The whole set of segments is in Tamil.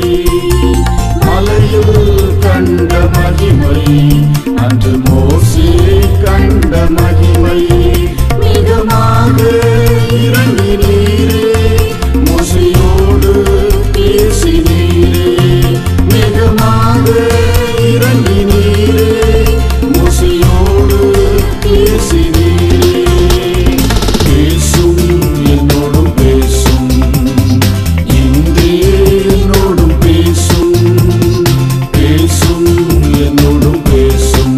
மலையில் கண்ட மகிமை அன்று மோசே கண்ட மகிமை மிகமாக இறங்கினீரே மோசையோடு பேசினீரே மிகமாக இறங்கினீரே மோசையோடு பேசினீரே பேசும் என்னோடும் பேசும் இன்றே என்னோடும் பேசும் பேசும் என்னோடும் பேசும்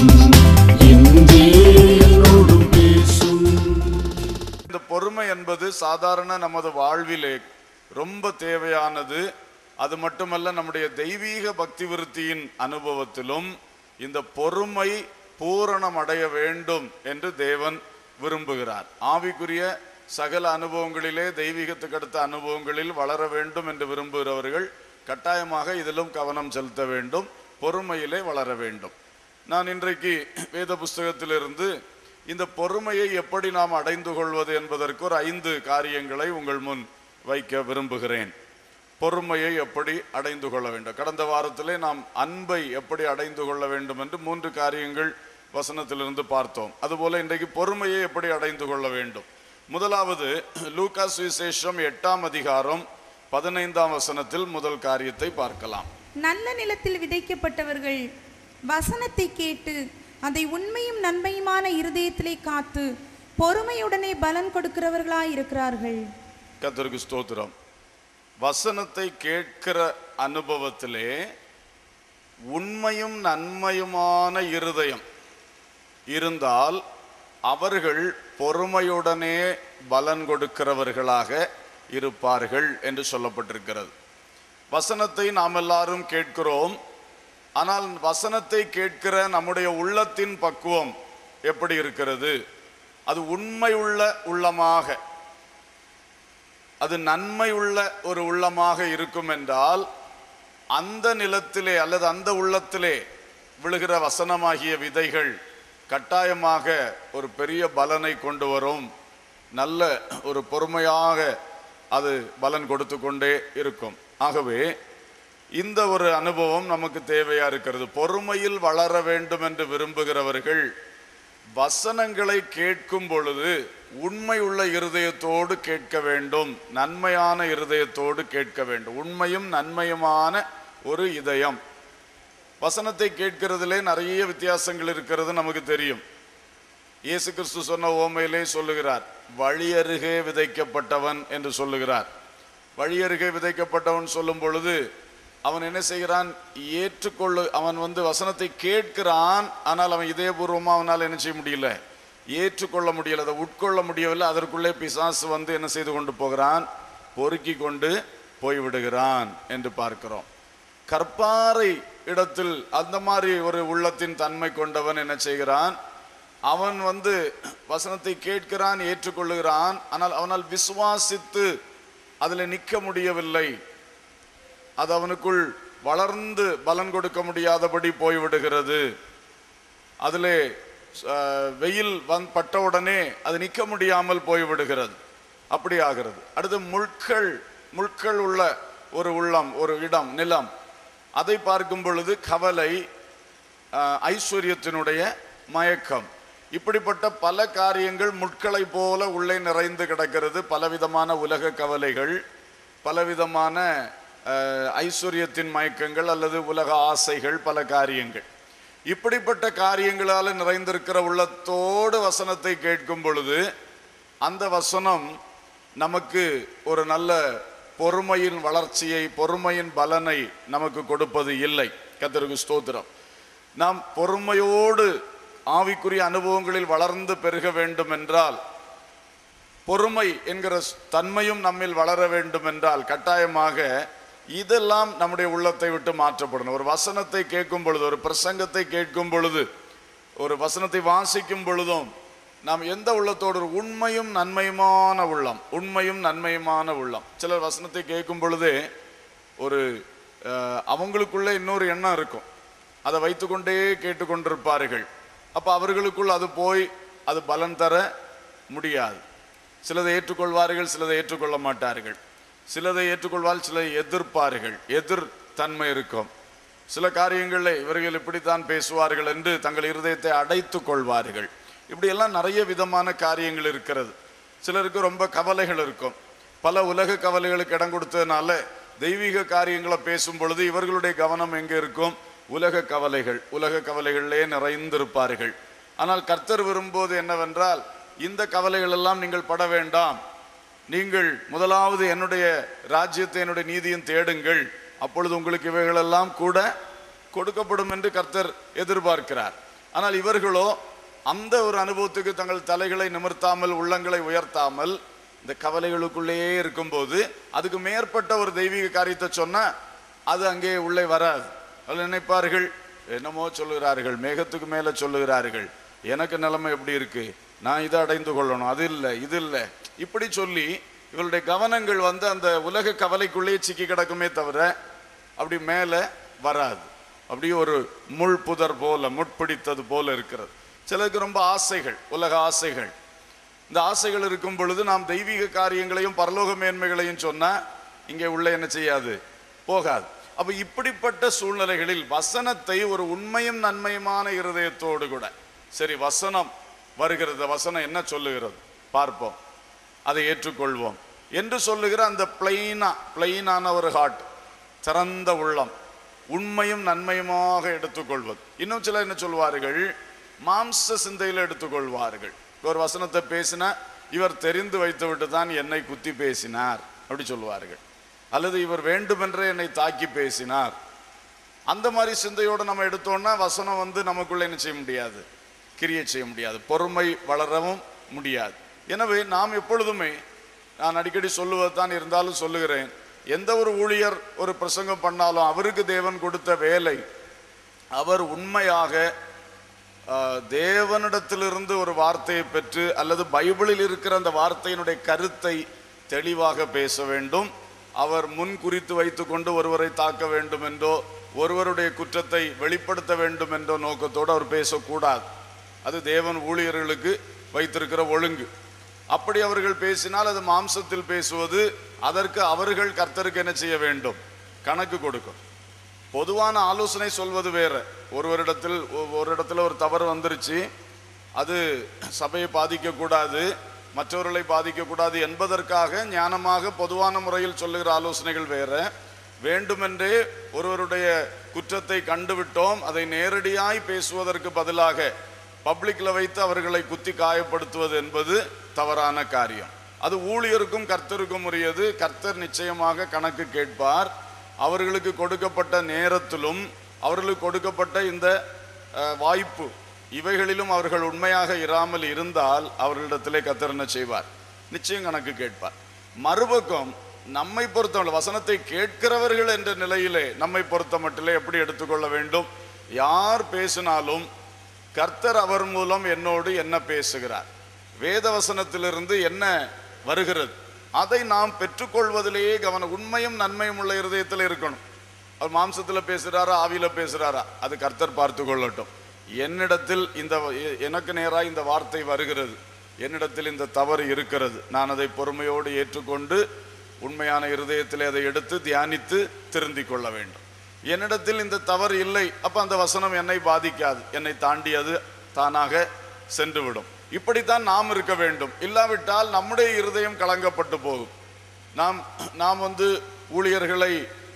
இன்றே என்னோடும் பேசும் இந்த பொறுமை என்பது சாதாரண நமது வாழ்விலே ரொம்ப தேவையானது அது மட்டுமல்ல நம்முடைய தெய்வீக பக்தி விருத்தியின் அனுபவத்திலும் இந்த பொறுமை பூரணம் அடைய வேண்டும் என்று தேவன் விரும்புகிறார் ஆவிக்குரிய சகல அனுபவங்களிலே தெய்வீகத்துக்கு அடுத்த அனுபவங்களில் வளர வேண்டும் என்று விரும்புகிறவர்கள் கட்டாயமாக இதிலும் கவனம் செலுத்த வேண்டும் பொறுமையிலே வளர வேண்டும் நான் இன்றைக்கு வேத புஸ்தகத்திலிருந்து இந்த பொறுமையை எப்படி நாம் அடைந்து கொள்வது என்பதற்கு ஒரு ஐந்து காரியங்களை உங்கள் முன் வைக்க விரும்புகிறேன் பொறுமையை எப்படி அடைந்து கொள்ள வேண்டும் கடந்த வாரத்திலே நாம் அன்பை எப்படி அடைந்து கொள்ள வேண்டும் என்று மூன்று காரியங்கள் வசனத்திலிருந்து பார்த்தோம் அதுபோல இன்றைக்கு பொறுமையை எப்படி அடைந்து கொள்ள வேண்டும் முதலாவது லூக்கா சுவிசேஷம் எட்டாம் அதிகாரம் பதினைந்தாம் வசனத்தில் முதல் காரியத்தை பார்க்கலாம் நல்ல நிலத்தில் விதைக்கப்பட்டவர்கள் வசனத்தை கேட்டு அதை உண்மையும் நன்மையுமான இருதயத்திலே காத்து பொறுமையுடனே பலன் கொடுக்கிறவர்களாய் இருக்கிறார்கள் கர்த்தருக்கு ஸ்தோத்திரம் வசனத்தை கேட்கிற அனுபவத்திலே உண்மையும் நன்மையுமான இருதயம் இருந்தால் அவர்கள் பொறுமையுடனே பலன் கொடுக்கிறவர்களாக இருப்பார்கள் என்று சொல்லப்பட்டிருக்கிறது வசனத்தை நாம் எல்லாரும் கேட்கிறோம் ஆனால் வசனத்தை கேட்கிற நம்முடைய உள்ளத்தின் பக்குவம் எப்படி இருக்கிறது அது உண்மையுள்ள உள்ளமாக அது நன்மை உள்ள ஒரு உள்ளமாக இருக்கும் என்றால் அந்த நிலத்திலே அல்லது அந்த உள்ளத்திலே விழுகிற வசனமாகிய விதைகள் கட்டாயமாக ஒரு பெரிய பலனை கொண்டு வரும் நல்ல ஒரு பொறுமையாக அது பலன் கொடுத்து கொண்டே இருக்கும் ஆகவே இந்த ஒரு அனுபவம் நமக்கு தேவையா இருக்கிறது பொறுமையில் வளர வேண்டும் என்று விரும்புகிறவர்கள் வசனங்களை கேட்கும் பொழுது உண்மை உள்ள இருதயத்தோடு கேட்க வேண்டும் நன்மையான இருதயத்தோடு கேட்க வேண்டும் உண்மையும் நன்மையுமான ஒரு இதயம் வசனத்தை கேட்கிறதிலே நிறைய வித்தியாசங்கள் இருக்கிறது நமக்கு தெரியும் இயேசு கிறிஸ்து சொன்ன ஓமையிலே சொல்லுகிறார் வழியருகே விதைக்கப்பட்டவன் என்று சொல்லுகிறார் வழியருகே விதைக்கப்பட்டவன் சொல்லும் பொழுது அவன் என்ன செய்கிறான் ஏற்றுக்கொள்ளு அவன் வந்து வசனத்தை கேட்கிறான் ஆனால் அவன் இதயபூர்வமாக அவனால் என்ன செய்ய முடியல ஏற்றுக்கொள்ள முடியல அதை உட்கொள்ள முடியவில்லை அதற்குள்ளே பிசாசு வந்து என்ன செய்து கொண்டு போகிறான் பொறுக்கி கொண்டு போய்விடுகிறான் என்று பார்க்கிறோம் கற்பாறை இடத்தில் அந்த மாதிரி ஒரு உள்ளத்தின் தன்மை கொண்டவன் என்ன செய்கிறான் அவன் வந்து வசனத்தை கேட்கிறான் ஏற்றுக்கொள்ளுகிறான் ஆனால் அவனால் விசுவாசித்து அதில் நிற்க முடியவில்லை அது அவனுக்குள் வளர்ந்து பலன் கொடுக்க முடியாதபடி போய்விடுகிறது அதிலே அஹ், வெயில் வந் பட்டவுடனே அது நிற்க முடியாமல் போய்விடுகிறது அப்படி ஆகிறது அடுத்து முட்கள் முட்கள் உள்ள ஒரு உள்ளம் ஒரு இடம் நிலம் அதை பார்க்கும் பொழுது கவலை அஹ், ஐஸ்வர்யத்தினுடைய மயக்கம் இப்படிப்பட்ட பல காரியங்கள் முட்களை போல உள்ளே நிறைந்து கிடக்கிறது பலவிதமான உலக கவலைகள் பலவிதமான அஹ், ஐஸ்வர்யத்தின் மயக்கங்கள் அல்லது உலக ஆசைகள் பல காரியங்கள் இப்படிப்பட்ட காரியங்களால் நிறைந்திருக்கிற உள்ளத்தோடு வசனத்தை கேட்கும் பொழுது அந்த வசனம் நமக்கு ஒரு நல்ல பொறுமையின் வளர்ச்சியை பொறுமையின் பலனை நமக்கு கொடுப்பது இல்லை கத்தருக்கு ஸ்தோத்திரம் நாம் பொறுமையோடு ஆவிக்குரிய அனுபவங்களில் வளர்ந்து பெருக வேண்டும் என்றால் பொறுமை என்கிற ஸ்- தன்மையும் நம்மில் வளர வேண்டும் என்றால் கட்டாயமாக இதெல்லாம் நம்முடைய உள்ளத்தை விட்டு மாற்றப்படணும் ஒரு வசனத்தை கேட்கும் பொழுது ஒரு பிரசங்கத்தை கேட்கும் பொழுது ஒரு வசனத்தை வாசிக்கும் பொழுதும் நாம் எந்த உள்ளத்தோடு ஒரு உண்மையும் நன்மையுமான உள்ளம் உண்மையும் நன்மையுமான உள்ளம் சிலர் வசனத்தை கேட்கும் பொழுதே ஒரு அஹ், அவங்களுக்குள்ள இன்னொரு எண்ணம் இருக்கும் அதை வைத்துக்கொண்டே கேட்டுக்கொண்டிருப்பார்கள் அப்போ அவர்களுக்குள் அது போய் அது பலன் தர முடியாது சிலதை ஏற்றுக்கொள்வார்கள் சிலதை ஏற்றுக்கொள்ள மாட்டார்கள் சிலதை ஏற்றுக்கொள்வால் சிலரை எதிர்ப்பார்கள் எதிர் தன்மை இருக்கும் சில காரியங்களில் இவர்கள் இப்படித்தான் பேசுவார்கள் என்று தங்கள் இருதயத்தை அடைத்துக் கொள்வார்கள் இப்படியெல்லாம் நிறைய விதமான காரியங்கள் இருக்கிறது சிலருக்கு ரொம்ப கவலைகள் இருக்கும் பல உலக கவலைகளுக்கு இடம் கொடுத்ததுனால தெய்வீக காரியங்களை பேசும் பொழுது இவர்களுடைய கவனம் எங்கே இருக்கும் உலக கவலைகள் உலக கவலைகளிலே நிறைந்திருப்பார்கள் ஆனால் கர்த்தர் விரும்புவது என்னவென்றால் இந்த கவலைகள் எல்லாம் நீங்கள் பட வேண்டாம் நீங்கள் முதலாவது என்னுடைய ராஜ்யத்தை என்னுடைய நீதியும் தேடுங்கள் அப்பொழுது உங்களுக்கு இவைகளெல்லாம் கூட கொடுக்கப்படும் என்று கர்த்தர் எதிர்பார்க்கிறார் ஆனால் இவர்களோ அந்த ஒரு அனுபவத்துக்கு தங்கள் தலைகளை நிமிர்த்தாமல் உள்ளங்களை உயர்த்தாமல் இந்த கவலைகளுக்குள்ளேயே இருக்கும்போது அதுக்கு மேற்பட்ட ஒரு தெய்வீக காரியத்தை சொன்னா அது அங்கே உள்ளே வராது அதில் நினைப்பார்கள் என்னமோ சொல்லுகிறார்கள் மேகத்துக்கு மேலே சொல்லுகிறார்கள் எனக்கு நிலைமை எப்படி இருக்கு நான் இதை அடைந்து கொள்ளணும் அது இல்லை இது இல்லை இப்படி சொல்லி இவருடைய கவனங்கள் வந்து அந்த உலக கவலைக்குள்ளேயே சிக்கி கிடக்குமே தவிர அப்படி மேலே வராது அப்படியே ஒரு முள் புதர் போல முட்பிடித்தது போல இருக்கிறது சிலருக்கு ரொம்ப ஆசைகள் உலக ஆசைகள் இந்த ஆசைகள் இருக்கும் பொழுது நாம் தெய்வீக காரியங்களையும் பரலோக மேன்மைகளையும் சொன்னா இங்கே உள்ள என்ன செய்யாது போகாது அப்ப இப்படிப்பட்ட சூழ்நிலைகளில் வசனத்தை ஒரு உண்மையும் நன்மையுமான இருதயத்தோடு கூட சரி வசனம் வருகிறது வசனம் என்ன சொல்லுகிறது பார்ப்போம் அதை ஏற்றுக்கொள்வோம் என்று சொல்லுகிற அந்த பிளைனா பிளைனான ஒரு ஹார்ட் திறந்த உள்ளம் உண்மையும் நன்மையுமாக எடுத்துக்கொள்வது இன்னும் சிலர் என்ன சொல்வார்கள் மாம்ச சிந்தையில் எடுத்துக்கொள்வார்கள் ஒரு வசனத்தை பேசினா இவர் தெரிந்து வைத்துவிட்டு தான் என்னை குத்தி பேசினார் அப்படி சொல்லுவார்கள் அல்லது இவர் வேண்டுமென்றே என்னை தாக்கி பேசினார் அந்த மாதிரி சிந்தையோடு நம்ம எடுத்தோம்னா வசனம் வந்து நமக்குள்ள என்ன செய்ய முடியாது கிரியை செய்ய முடியாது பொறுமை வளரவும் முடியாது எனவே நாம் எப்பொழுதுமே நான் அடிக்கடி சொல்லுவது தான் இருந்தாலும் சொல்லுகிறேன் எந்த ஒரு ஊழியர் ஒரு பிரசங்கம் பண்ணாலும் அவருக்கு தேவன் கொடுத்த வேலை அவர் உண்மையாக ஆஹ், தேவனிடத்திலிருந்து ஒரு வார்த்தையை பெற்று அல்லது பைபிளில் இருக்கிற அந்த வார்த்தையினுடைய கருத்தை தெளிவாக பேச வேண்டும் அவர் முன் குறித்து வைத்துக்கொண்டு ஒருவரை தாக்க வேண்டும் என்றோ ஒருவருடைய குற்றத்தை வெளிப்படுத்த வேண்டும் என்ற நோக்கத்தோடு அவர் பேசக்கூடாது அது தேவன் ஊழியர்களுக்கு வைத்திருக்கிற ஒழுங்கு அப்படி அவர்கள் பேசினால் அது மாம்சத்தில் பேசுவது அதற்கு அவர்கள் கர்த்தருக்கு என்ன செய்ய வேண்டும் கணக்கு கொடுக்கும் பொதுவான ஆலோசனை சொல்வது வேற ஒருவரிடத்தில் ஒ- ஒரு இடத்துல ஒரு தவறு வந்துருச்சு அது சபையை பாதிக்கக்கூடாது மற்றவர்களை பாதிக்கக்கூடாது என்பதற்காக ஞானமாக பொதுவான முறையில் சொல்லுகிற ஆலோசனைகள் வேற வேண்டுமென்றே ஒருவருடைய குற்றத்தை கண்டுவிட்டோம் அதை நேரடியாய் பேசுவதற்கு பதிலாக பப்ளிக்ல வைத்து அவர்களை குத்தி காயப்படுத்துவது என்பது தவறான காரியம் அது ஊழியருக்கும் கர்த்தருக்கும் உரியது கர்த்தர் நிச்சயமாக கணக்கு கேட்பார் அவர்களுக்கு கொடுக்கப்பட்ட நேரத்திலும் அவர்களுக்கு கொடுக்கப்பட்ட இந்த அஹ், வாய்ப்பு இவைகளிலும் அவர்கள் உண்மையாக இராமல் இருந்தால் அவர்களிடத்திலே கர்த்தர் என்ன செய்வார் நிச்சயம் கணக்கு கேட்பார் மறுபக்கம் நம்மை பொறுத்தவரை வசனத்தை கேட்கிறவர்கள் என்ற நிலையிலே நம்மை பொறுத்த மட்டிலே எப்படி எடுத்துக்கொள்ள வேண்டும் யார் பேசினாலும் கர்த்தர் அவர் மூலம் என்னோடு என்ன பேசுகிறார் வேத வசனத்திலிருந்து என்ன வருகிறது அதை நாம் பெற்றுக்கொள்வதிலேயே கவனம் உண்மையும் நன்மையும் உள்ள இருதயத்தில் இருக்கணும் அவர் மாம்சத்தில் பேசுறாரா ஆவியில பேசுறாரா அது கர்த்தர் பார்த்து கொள்ளட்டும் என்னிடத்தில் இந்த எ- எனக்கு நேராக இந்த வார்த்தை வருகிறது என்னிடத்தில் இந்த தவறு இருக்கிறது நான் அதை பொறுமையோடு ஏற்றுக்கொண்டு உண்மையான இருதயத்தில் அதை எடுத்து தியானித்து திருந்திக் கொள்ள வேண்டும் என்னிடத்தில் இந்த தவறு இல்லை அப்ப அந்த வசனம் என்னை பாதிக்காது என்னை தாண்டி அது தானாக சென்றுவிடும் இப்படித்தான் நாம் இருக்க வேண்டும் இல்லாவிட்டால் நம்முடைய இருதயம் கலங்கப்பட்டு போகும் நாம் நாம் வந்து ஊழியர்களை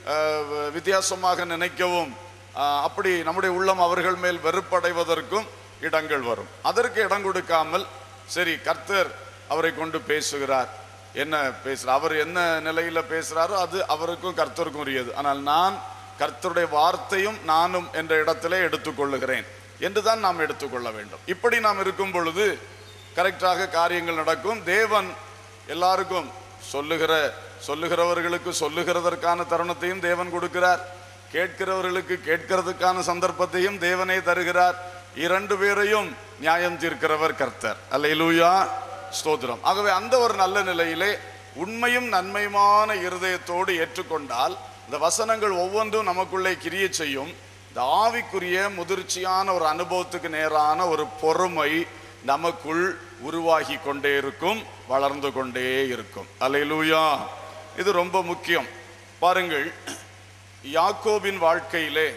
அஹ், வித்தியாசமாக நினைக்கவும் அஹ், அப்படி நம்முடைய உள்ளம் அவர்கள் மேல் வெறுப்படைவதற்கும் இடங்கள் வரும் அதற்கு இடம் கொடுக்காமல் சரி கர்த்தர் அவரை கொண்டு பேசுகிறார் என்ன பேசுறார் அவர் என்ன நிலையில பேசுறாரோ அது அவருக்கும் கர்த்தருக்கும் உரியது ஆனால் நான் கர்த்தருடைய வார்த்தையும் நானும் என்ற இடத்திலே எடுத்துக்கொள்ளுகிறேன் என்று தான் நாம் எடுத்துக்கொள்ள வேண்டும் இப்படி நாம் இருக்கும் பொழுது கரெக்டாக காரியங்கள் நடக்கும் தேவன் எல்லாருக்கும் சொல்லுகிற சொல்லுகிறவர்களுக்கு சொல்லுகிறதற்கான தருணத்தையும் தேவன் கொடுக்கிறார் கேட்கிறவர்களுக்கு கேட்கிறதுக்கான சந்தர்ப்பத்தையும் தேவனே தருகிறார் இரண்டு பேரையும் நியாயம் தீர்க்கிறவர் கர்த்தர் அல்லேலூயா ஸ்தோத்திரம் ஆகவே அந்த ஒரு நல்ல நிலையிலே உண்மையும் நன்மையுமான இருதயத்தோடு ஏற்றுக்கொண்டால் இந்த வசனங்கள் ஒவ்வொன்றும் நமக்குள்ளே கிரிய செய்யும் இந்த ஆவிக்குரிய முதிர்ச்சியான ஒரு அனுபவத்துக்கு நேரான ஒரு பொறுமை நமக்குள் உருவாகி கொண்டே இருக்கும் வளர்ந்து கொண்டே இருக்கும் அல்லேலூயா இது ரொம்ப முக்கியம் பாருங்கள் யாக்கோபின் வாழ்க்கையிலே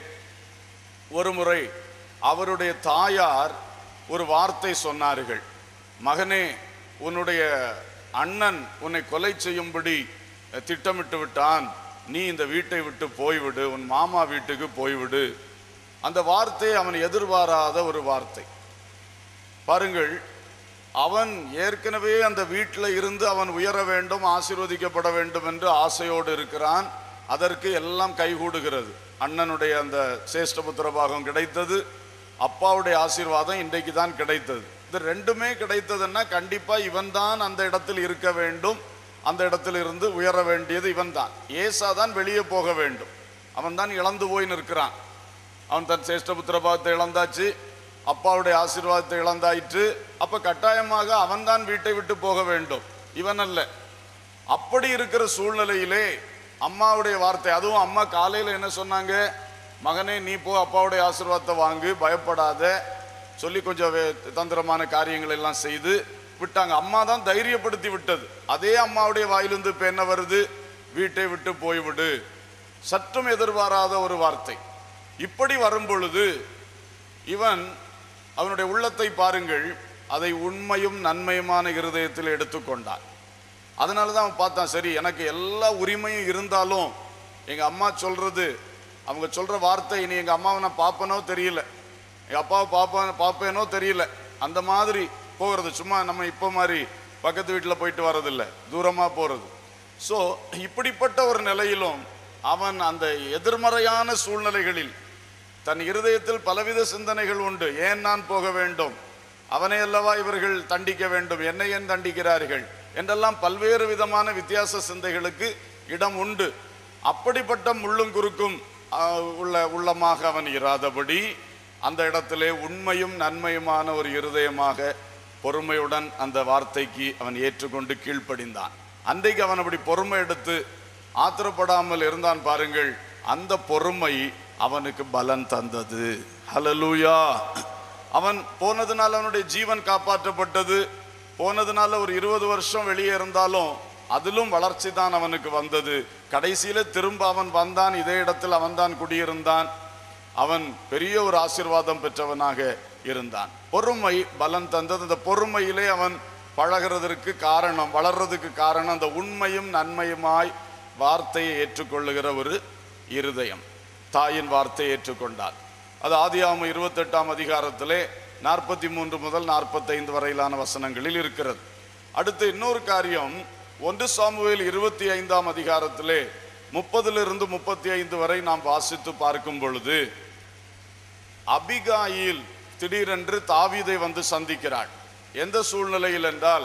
ஒரு முறை அவருடைய தாயார் ஒரு வார்த்தை சொன்னார்கள் மகனே உன்னுடைய அண்ணன் உன்னை கொலை செய்யும்படி அஹ், திட்டமிட்டு விட்டான் நீ இந்த வீட்டை விட்டு போய்விடு உன் மாமா வீட்டுக்கு போய்விடு அந்த வார்த்தை அவன் எதிர்பாராத ஒரு வார்த்தை பாருங்கள் அவன் ஏற்கனவே அந்த வீட்டில் இருந்து அவன் உயர வேண்டும் ஆசீர்வதிக்கப்பட வேண்டும் என்று ஆசையோடு இருக்கிறான் அதற்கு எல்லாம் கைகூடுகிறது அண்ணனுடைய அந்த சேஷ்டபுத்திர பாகம் கிடைத்தது அப்பாவுடைய ஆசீர்வாதம் இன்றைக்கு தான் கிடைத்தது இது ரெண்டுமே கிடைத்ததுன்னா கண்டிப்பா இவன் தான் அந்த இடத்தில் இருக்க வேண்டும் அந்த இடத்தில் இருந்து உயர வேண்டியது இவன் தான் ஏசா தான் வெளியே போக வேண்டும் அவன் தான் இழந்து போய் நிற்கிறான் அவன் தன் சேஷ்டபுத்திர பாகத்தை இழந்தாச்சு அப்பாவுடைய ஆசீர்வாதத்தை இழந்தாயிற்று அப்ப கட்டாயமாக அவன்தான் வீட்டை விட்டு போக வேண்டும் இவன் அல்ல அப்படி இருக்கிற சூழ்நிலையிலே அம்மாவுடைய வார்த்தை அதுவும் அம்மா காலையில் என்ன சொன்னாங்க மகனே நீ போ அப்பாவுடைய ஆசீர்வாதத்தை வாங்கு பயப்படாத சொல்லி கொஞ்சம் வே- தந்திரமான காரியங்கள் எல்லாம் செய்து விட்டாங்க அம்மா தான் தைரியப்படுத்தி விட்டது அதே அம்மாவுடைய வாயிலிருந்து இப்ப என்ன வருது வீட்டை விட்டு போய்விடு சற்றும் எதிர்பாராத ஒரு வார்த்தை இப்படி வரும் பொழுது இவன் அவனுடைய உள்ளத்தை பாருங்கள் அதை உண்மையும் நன்மையுமான இருதயத்தில் எடுத்துக்கொண்டான் அதனால தான் அவன் பார்த்தான் சரி எனக்கு எல்லா உரிமையும் இருந்தாலும் எங்கள் அம்மா சொல்றது அவங்க சொல்ற வார்த்தை இனி எங்கள் அம்மாவை நான் பார்ப்பனோ தெரியல எங்கள் அப்பாவை பார்ப்பேன் பார்ப்பேனோ தெரியல அந்த மாதிரி போகிறது சும்மா நம்ம இப்போ மாதிரி பக்கத்து வீட்டில் போயிட்டு வர்றதில்ல தூரமாக போகிறது ஸோ இப்படிப்பட்ட ஒரு நிலையிலும் அவன் அந்த எதிர்மறையான சூழ்நிலைகளில் தன் இருதயத்தில் பலவித சிந்தனைகள் உண்டு ஏன் நான் போக வேண்டும் அவனை அல்லவா இவர்கள் தண்டிக்க வேண்டும் என்னை ஏன் தண்டிக்கிறார்கள் என்றெல்லாம் பல்வேறு விதமான வித்தியாச சிந்தைகளுக்கு இடம் உண்டு அப்படிப்பட்ட முள்ளும் குறுக்கும் ஆ, உள்ள உள்ளமாக அவன் இராதபடி அந்த இடத்திலே உண்மையும் நன்மையுமான ஒரு இருதயமாக பொறுமையுடன் அந்த வார்த்தைக்கு அவன் ஏற்றுக்கொண்டு கீழ்ப்படிந்தான் அன்றைக்கு அவன் அப்படி பொறுமை எடுத்து ஆத்திரப்படாமல் இருந்தான் பாருங்கள் அந்த பொறுமை அவனுக்கு பலன் தந்தது ஹலலூயா அவன் போனதுனால அவனுடைய ஜீவன் காப்பாற்றப்பட்டது போனதுனால ஒரு இருபது வருஷம் வெளியே இருந்தாலும் அதிலும் வளர்ச்சி தான் அவனுக்கு வந்தது கடைசியில திரும்ப அவன் வந்தான் இதே இடத்தில் அவன்தான் குடியிருந்தான் அவன் பெரிய ஒரு ஆசீர்வாதம் பெற்றவனாக இருந்தான் பொறுமை பலன் தந்தது அந்த பொறுமையிலே அவன் பழகிறதற்கு காரணம் வளர்றதுக்கு காரணம் அந்த உண்மையும் நன்மையுமாய் வார்த்தையை ஏற்றுக்கொள்ளுகிற ஒரு இருதயம் தாயின் வார்த்தையை ஏற்றுக்கொண்டார் அது ஆதியாம இருபத்தெட்டாம் அதிகாரத்திலே நாற்பத்தி மூன்று முதல் நாற்பத்தைந்து வரையிலான வசனங்களில் இருக்கிறது அடுத்து இன்னொரு காரியம் ஒன்று சாமுவேல் இருபத்தி ஐந்தாம் அதிகாரத்திலே முப்பதிலிருந்து முப்பத்தி ஐந்து வரை நாம் வாசித்து பார்க்கும் பொழுது அபிகாயில் திடீரென்று தாவீதை வந்து சந்திக்கிறாள் எந்த சூழ்நிலையில் என்றால்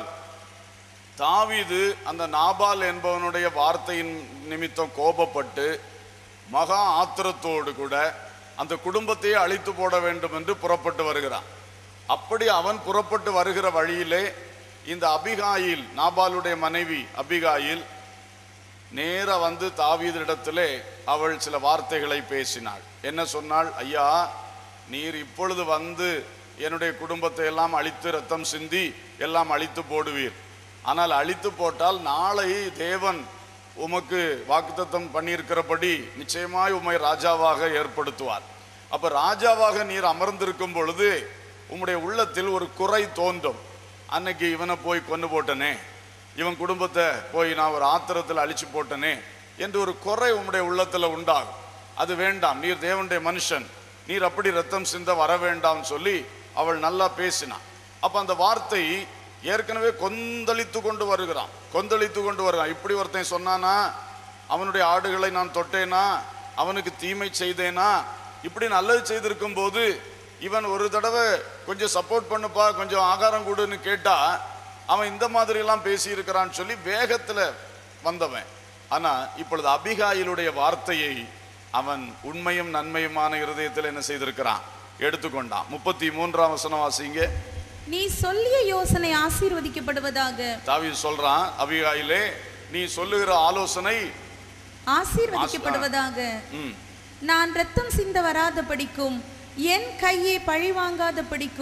தாவீது அந்த நாபால் என்பவனுடைய வார்த்தையின் நிமித்தம் கோபப்பட்டு மகா ஆத்திரத்தோடு கூட அந்த குடும்பத்தையே அழித்து போட வேண்டும் என்று புறப்பட்டு வருகிறான் அப்படி அவன் புறப்பட்டு வருகிற வழியிலே இந்த அபிகாயில் நாபாலுடைய மனைவி அபிகாயில் நேர வந்து தாவீதிடத்திலே அவள் சில வார்த்தைகளை பேசினாள் என்ன சொன்னாள் ஐயா நீர் இப்பொழுது வந்து என்னுடைய குடும்பத்தை எல்லாம் அழித்து ரத்தம் சிந்தி எல்லாம் அழித்து போடுவீர் ஆனால் அழித்து போட்டால் நாளை தேவன் உமக்கு வாக்குத்தத்தம் பண்ணியிருக்கிறபடி நிச்சயமாய் உம்மை ராஜாவாக ஏற்படுத்துவார் அப்ப ராஜாவாக நீர் அமர்ந்திருக்கும் பொழுது உம்முடைய உள்ளத்தில் ஒரு குறை தோன்றும் அன்னைக்கு இவனை போய் கொண்டு போட்டனே இவன் குடும்பத்தை போய் நான் ஒரு ஆத்திரத்தில் அழிச்சு போட்டனே என்று ஒரு குறை உம்முடைய உள்ளத்துல உண்டாகும் அது வேண்டாம் நீர் தேவனுடைய மனுஷன் நீர் அப்படி ரத்தம் சிந்த வர வேண்டாம் சொல்லி அவள் நல்லா பேசினான் அப்ப அந்த வார்த்தை ஏற்கனவே கொந்தளித்து கொண்டு வருகிறான் கொந்தளித்து கொண்டு வருகிறான் இப்படி ஒருத்தன் சொன்னானா அவனுடைய ஆடுகளை நான் தொட்டேனா அவனுக்கு தீமை செய்தேனா இப்படி நல்லது செய்திருக்கும் போது இவன் ஒரு தடவை கொஞ்சம் சப்போர்ட் பண்ணுப்பா கொஞ்சம் ஆகாரம் கொடுன்னு கேட்டா அவன் இந்த மாதிரி எல்லாம் பேசி இருக்கிறான்னு சொல்லி வேகத்துல வந்தவன் ஆனா இப்பொழுது அபிகாயிலுடைய வார்த்தையை அவன் உண்மையும் நன்மையுமான இருதயத்தில் என்ன செய்திருக்கிறான் எடுத்துக்கொண்டான் முப்பத்தி மூன்றாம் வசனம் வாசிங்க நீ சொல்லிய யோசனை ஆசீர்வதிக்கப்படுவதாக தாவீது சொல்றான் அபிகாயிலே நீ சொல்லுகிற ஆலோசனை ஆசீர்வதிக்கப்படுவதாக ம், நான் ரத்தம் சிந்த வராத படிக்கும் என் கையை பழி வாங்காத படிக்கும்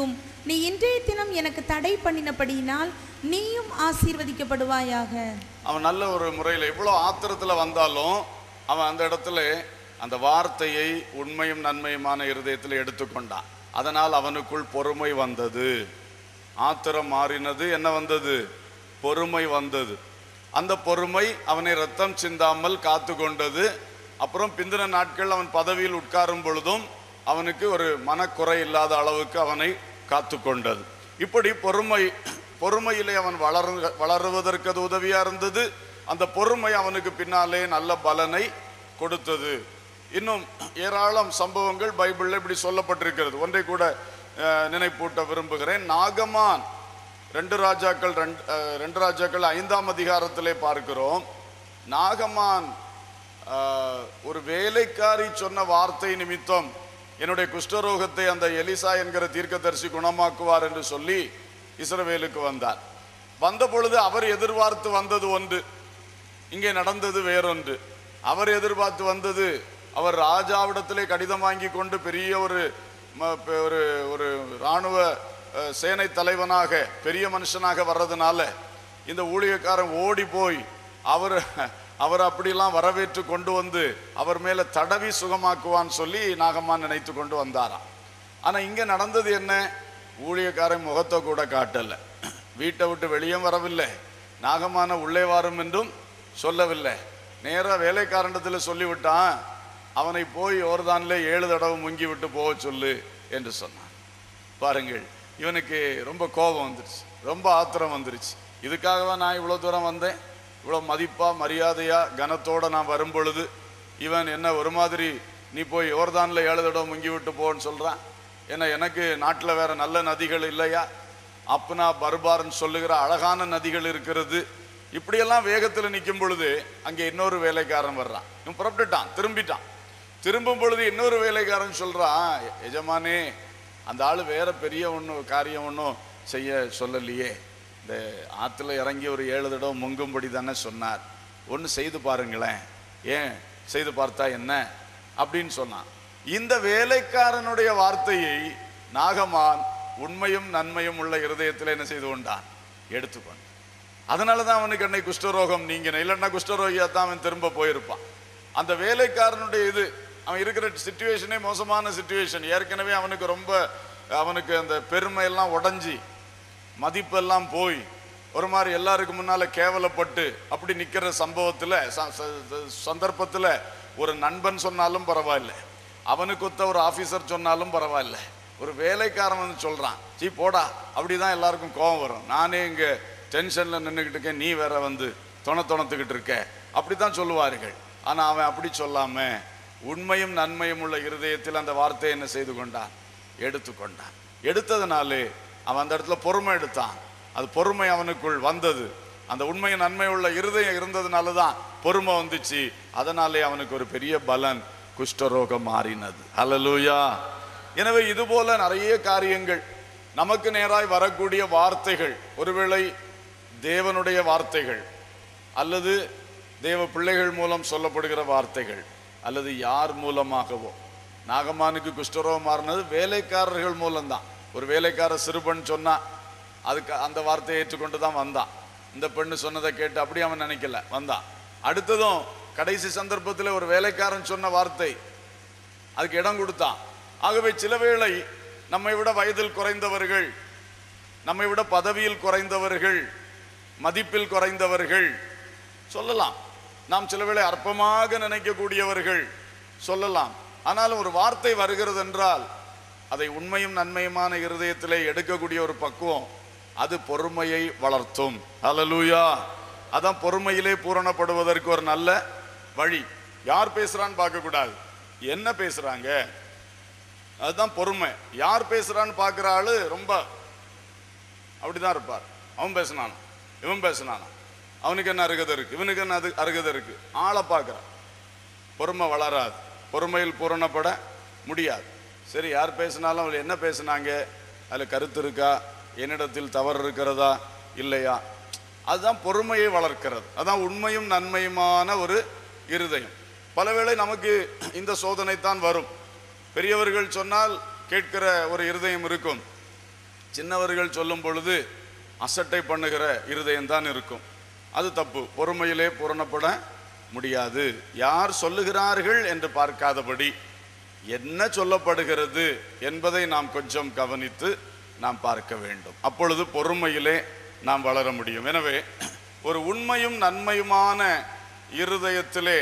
நீ இன்றைய தினம் எனக்கு தடை பண்ணினபடியினால் நீயும் ஆசீர்வதிக்கப்படுவாயாக அவன் நல்ல ஒரு முறையில் எவ்வளோ ஆத்திரத்தில் வந்தாலும் அவன் அந்த இடத்துல அந்த வார்த்தையை உண்மையும் நன்மையுமான இருதயத்தில் எடுத்துக்கொண்டான் அதனால் அவனுக்குள் பொறுமை வந்தது ஆத்திரம் மாறினது என்ன வந்தது பொறுமை வந்தது அந்த பொறுமை அவனை ரத்தம் சிந்தாமல் காத்து கொண்டது அப்புறம் பிந்தின நாட்கள் அவன் பதவியில் உட்காரும் பொழுதும் அவனுக்கு ஒரு மனக்குறை இல்லாத அளவுக்கு அவனை காத்து கொண்டது இப்படி பொறுமை பொறுமையிலே அவன் வளரு வளருவதற்கு அது உதவியா இருந்தது அந்த பொறுமை அவனுக்கு பின்னாலே நல்ல பலனை கொடுத்தது இன்னும் ஏராளம் சம்பவங்கள் பைபிளில் இப்படி சொல்லப்பட்டிருக்கிறது ஒன்றை கூட அஹ், நினைப்பூட்ட விரும்புகிறேன் நாகமான் ரெண்டு ராஜாக்கள் ரெண்டு அஹ், ரெண்டு ராஜாக்கள் ஐந்தாம் அதிகாரத்திலே பார்க்கிறோம் நாகமான் ஆஹ், ஒரு வேலைக்காரி சொன்ன வார்த்தை நிமித்தம் என்னுடைய குஷ்டரோகத்தை அந்த எலிசா என்கிற தீர்க்கதரிசி குணமாக்குவார் என்று சொல்லி இஸ்ரவேலுக்கு வந்தார் வந்த பொழுது அவர் எதிர்பார்த்து வந்தது ஒன்று இங்கே நடந்தது வேறொன்று அவர் எதிர்பார்த்து வந்தது அவர் ராஜாவிடத்திலே கடிதம் வாங்கி கொண்டு பெரிய ஒரு ம- பெ- ஒரு ஒரு இராணுவ அஹ், சேனை தலைவனாக பெரிய மனுஷனாக வர்றதுனால இந்த ஊழியக்காரன் ஓடி போய் அவர் அவர் அப்படிலாம் வரவேற்று கொண்டு வந்து அவர் மேல தடவி சுகமாக்குவான்னு சொல்லி நாகம்மான் நினைத்து கொண்டு வந்தாராம் ஆனா இங்க நடந்தது என்ன ஊழியக்காரன் முகத்தை கூட காட்டல வீட்டை விட்டு வெளியே வரவில்லை நாகமான உள்ளே வாரும் என்றும் சொல்லவில்லை நேரா வேலைக்காரண்டத்தில் சொல்லிவிட்டான் அவனை போய் ஓர்தான்ல ஏழு தடவை முங்கி விட்டு போக சொல்லு என்று சொன்னான் பாருங்கள் இவனுக்கு ரொம்ப கோபம் வந்துருச்சு ரொம்ப ஆத்திரம் வந்துருச்சு இதுக்காகவா நான் இவ்வளோ தூரம் வந்தேன் இவ்வளோ மதிப்பா மரியாதையா கனத்தோட நான் வரும் பொழுது இவன் என்ன ஒரு மாதிரி நீ போய் யோர்தான்ல ஏழு தடவை முங்கி விட்டு போன்னு சொல்றான் ஏன்னா எனக்கு நாட்டில் வேற நல்ல நதிகள் இல்லையா அப்னா பர்பார்னு சொல்லுகிற அழகான நதிகள் இருக்கிறது இப்படியெல்லாம் வேகத்தில் நிற்கும் பொழுது அங்கே இன்னொரு வேலைக்காரன் வர்றான் இவன் புறப்பட்டுட்டான் திரும்பிட்டான் திரும்பும் பொழுது இன்னொரு வேலைக்காரன் சொல்றான் "எ- எஜமானே அந்த ஆள் வேற பெரிய ஒன்றும் காரியம் ஒன்றும் செய்ய சொல்லலையே இந்த ஆற்றுல இறங்கி ஒரு ஏழு தடவை முங்கும்படி தானே சொன்னார் ஒன்று செய்து பாருங்களேன் ஏன் செய்து பார்த்தா என்ன அப்படின்னு சொன்னான் இந்த வேலைக்காரனுடைய வார்த்தையை நாகமான் உண்மையும் நன்மையும் உள்ள இருதயத்தில் என்ன செய்து கொண்டான் எடுத்துக்கொண்டான் அதனால தான் அவனுக்கு அன்னை குஷ்டரோகம் நீங்கின இல்லைன்னா குஷ்டரோகியா தான் அவன் திரும்ப போயிருப்பான் அந்த வேலைக்காரனுடைய இது அவன் இருக்கிற சுச்சுவேஷனே மோசமான சுச்சுவேஷன் ஏற்கனவே அவனுக்கு ரொம்ப அவனுக்கு அந்த பெருமை எல்லாம் உடஞ்சி மதிப்பெல்லாம் போய் ஒரு மாதிரி எல்லாருக்கும் முன்னால கேவலப்பட்டு அப்படி நிக்கிற சம்பவத்துல ச- ச- சந்தர்ப்பத்துல ஒரு நண்பன் சொன்னாலும் பரவாயில்ல அவனுக்கு ஒத்த ஒரு ஆபீசர் சொன்னாலும் பரவாயில்ல ஒரு வேலைக்காரன் வந்து சொல்றான் சீ போடா அப்படிதான் எல்லாருக்கும் கோபம் வரும் நானே இங்க டென்ஷன்ல நின்றுக்கிட்டு இருக்கேன் நீ வேற வந்து தொண தொணத்துக்கிட்டு இருக்க அப்படித்தான் சொல்லுவார்கள் ஆனா அவன் அப்படி சொல்லாம உண்மையும் நன்மையும் உள்ள இருதயத்தில் அந்த வார்த்தையை என்ன செய்து கொண்டான் எடுத்துக்கொண்டான் எடுத்ததுனாலே அவன் அந்த இடத்துல பொறுமை எடுத்தான் அது பொறுமை அவனுக்குள் வந்தது அந்த உண்மை நன்மை உள்ள இருதயம் இருந்ததுனால தான் பொறுமை வந்துச்சு அதனாலே அவனுக்கு ஒரு பெரிய பலன் குஷ்டரோகம் மாறினது ஹalleluya எனவே இது போல நிறைய காரியங்கள் நமக்கு நேராய் வரக்கூடிய வார்த்தைகள் ஒருவேளை தேவனுடைய வார்த்தைகள் அல்லது தேவ பிள்ளைகள் மூலம் சொல்லப்படுகிற வார்த்தைகள் அல்லது யார் மூலமாகவோ நாகமானுக்கு குஷ்டரோகம் மாறினது வேலைக்காரர்கள் மூலம்தான் ஒரு வேலைக்கார சிறுபன் சொன்னா அதுக்கு அந்த வார்த்தையை ஏற்றுக்கொண்டு தான் வந்தான் இந்த பெண்ணு சொன்னதை கேட்டு அப்படி அவன் நினைக்கல வந்தான் அடுத்ததும் கடைசி சந்தர்ப்பத்தில் ஒரு வேலைக்காரன் சொன்ன வார்த்தை அதுக்கு இடம் கொடுத்தான் ஆகவே சில வேளை நம்மை விட வயதில் குறைந்தவர்கள் நம்மை விட பதவியில் குறைந்தவர்கள் மதிப்பில் குறைந்தவர்கள் சொல்லலாம் நாம் சில வேளை அற்பமாக நினைக்கக்கூடியவர்கள் சொல்லலாம் ஆனாலும் ஒரு வார்த்தை வருகிறது என்றால் அதை உண்மையும் நன்மையுமான இருதயத்திலே எடுக்கக்கூடிய ஒரு பக்குவம் அது பொறுமையை வளர்த்தும் ஹalleluya அதான் பொறுமையிலே பூரணப்படுவதற்கு ஒரு நல்ல வழி யார் பேசுறான்னு பார்க்க கூடாது என்ன பேசுறாங்க அதுதான் பொறுமை யார் பேசுறான்னு பார்க்குற ஆளு ரொம்ப அப்படிதான் இருப்பார் அவன் பேசினானா இவன் பேசினானா அவனுக்கு என்ன அருகதை இருக்கு இவனுக்கு என்ன அது அருகதை இருக்கு ஆளை பார்க்குறான் பொறுமை வளராது பொறுமையில் பூரணப்பட முடியாது சரி யார் பேசினாலும் அவள் என்ன பேசினாங்க அதில் கருத்து இருக்கா என்னிடத்தில் தவறு இருக்கிறதா இல்லையா அதுதான் பொறுமையை வளர்க்கிறது அதான் உண்மையும் நன்மையுமான ஒரு இருதயம் பலவேளை நமக்கு இந்த சோதனை தான் வரும் பெரியவர்கள் சொன்னால் கேட்கிற ஒரு இருதயம் இருக்கும் சின்னவர்கள் சொல்லும் பொழுது அசட்டை பண்ணுகிற இருதயம் தான் இருக்கும் அது தப்பு பொறுமையிலே பூரணப்பட முடியாது யார் சொல்லுகிறார்கள் என்று பார்க்காதபடி என்ன சொல்லப்படுகிறது என்பதை நாம் கொஞ்சம் கவனித்து நாம் பார்க்க வேண்டும் அப்பொழுது பொறுமையிலே நாம் வளர முடியும் எனவே ஒரு உண்மையும் நன்மையுமான இருதயத்திலே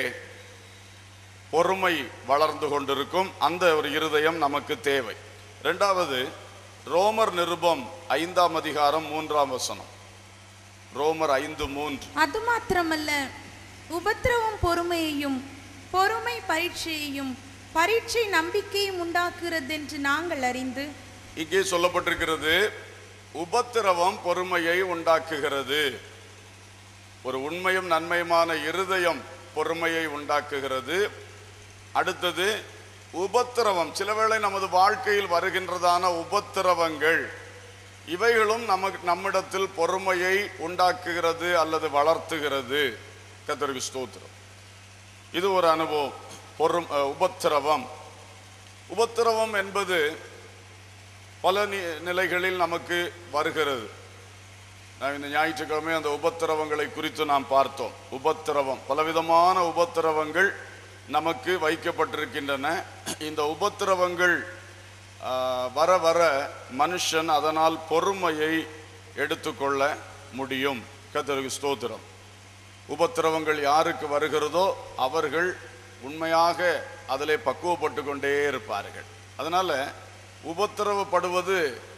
பொறுமை வளர்ந்து கொண்டிருக்கும் அந்த ஒரு இருதயம் நமக்கு தேவை ரெண்டாவது ரோமர் நிருபம் ஐந்தாம் அதிகாரம் மூன்றாம் வசனம் ரோமர் ஐந்து மூன்று அது மாத்திரமல்ல உபத்திரவம் பொறுமையையும் பொறுமை பரீட்சையையும் பரீட்சை நம்பிக்கையும் உண்டாக்குகிறது என்று நாங்கள் அறிந்து இங்கே சொல்லப்பட்டிருக்கிறது உபத்திரவம் பொறுமையை உண்டாக்குகிறது ஒரு உண்மையும் நன்மையுமான இருதயம் பொறுமையை உண்டாக்குகிறது அடுத்தது உபத்திரவம் சிலவேளை நமது வாழ்க்கையில் வருகின்றதான உபத்திரவங்கள் இவைகளும் நமக்கு நம்மிடத்தில் பொறுமையை உண்டாக்குகிறது அல்லது வளர்த்துகிறது கத்தருக்கு ஸ்தோத்திரம் இது ஒரு அனுபவம் பொறும் அஹ், உபத்திரவம் உபத்திரவம் என்பது பல நி- நிலைகளில் நமக்கு வருகிறது நான் இந்த ஞாயிற்றுக்கிழமை அந்த உபத்திரவங்களை குறித்து நாம் பார்த்தோம் உபத்திரவம் பலவிதமான உபத்திரவங்கள் நமக்கு வைக்கப்பட்டிருக்கின்றன இந்த உபத்திரவங்கள் ஆ, வர வர மனுஷன் அதனால் பொறுமையை எடுத்துக்கொள்ள முடியும் கத்தருக்கு ஸ்தோத்திரம் உபத்திரவங்கள் யாருக்கு வருகிறதோ அவர்கள் உண்மையாக அதிலே பக்குவப்பட்டு கொண்டே இருப்பார்கள் அதனால உபத்திரவப்படுவது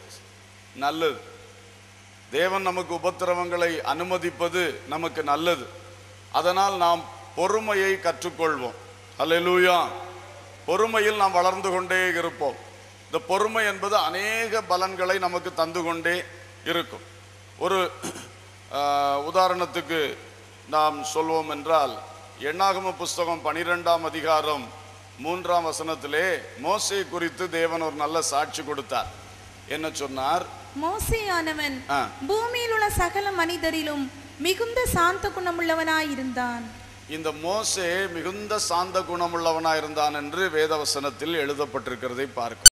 நல்லது தேவன் நமக்கு உபத்திரவங்களை அனுமதிப்பது நமக்கு நல்லது அதனால் நாம் பொறுமையை கற்றுக்கொள்வோம் அல்லேலூயா பொறுமையில் நாம் வளர்ந்து கொண்டே இருப்போம் இந்த பொறுமை என்பது அநேக பலன்களை நமக்கு தந்து கொண்டே இருக்கும் ஒரு ஆஹ், உதாரணத்துக்கு நாம் சொல்வோம் என்றால் எண்ணாகம புஸ்தகம் பனிரெண்டாம் அதிகாரம் மூன்றாம் வசனத்திலே மோசே குறித்து தேவன் ஒரு நல்ல சாட்சி கொடுத்தார் என்ன சொன்னார் மோசேயானவன் ஆ. பூமியில் உள்ள சகல மனிதரிலும் மிகுந்த சாந்த குணமுள்ளவனாயிருந்தான் இந்த மோசே மிகுந்த சாந்த குணமுள்ளவனாய் இருந்தான் என்று வேதவசனத்தில் எழுதப்பட்டிருக்கிறதை பார்க்கும்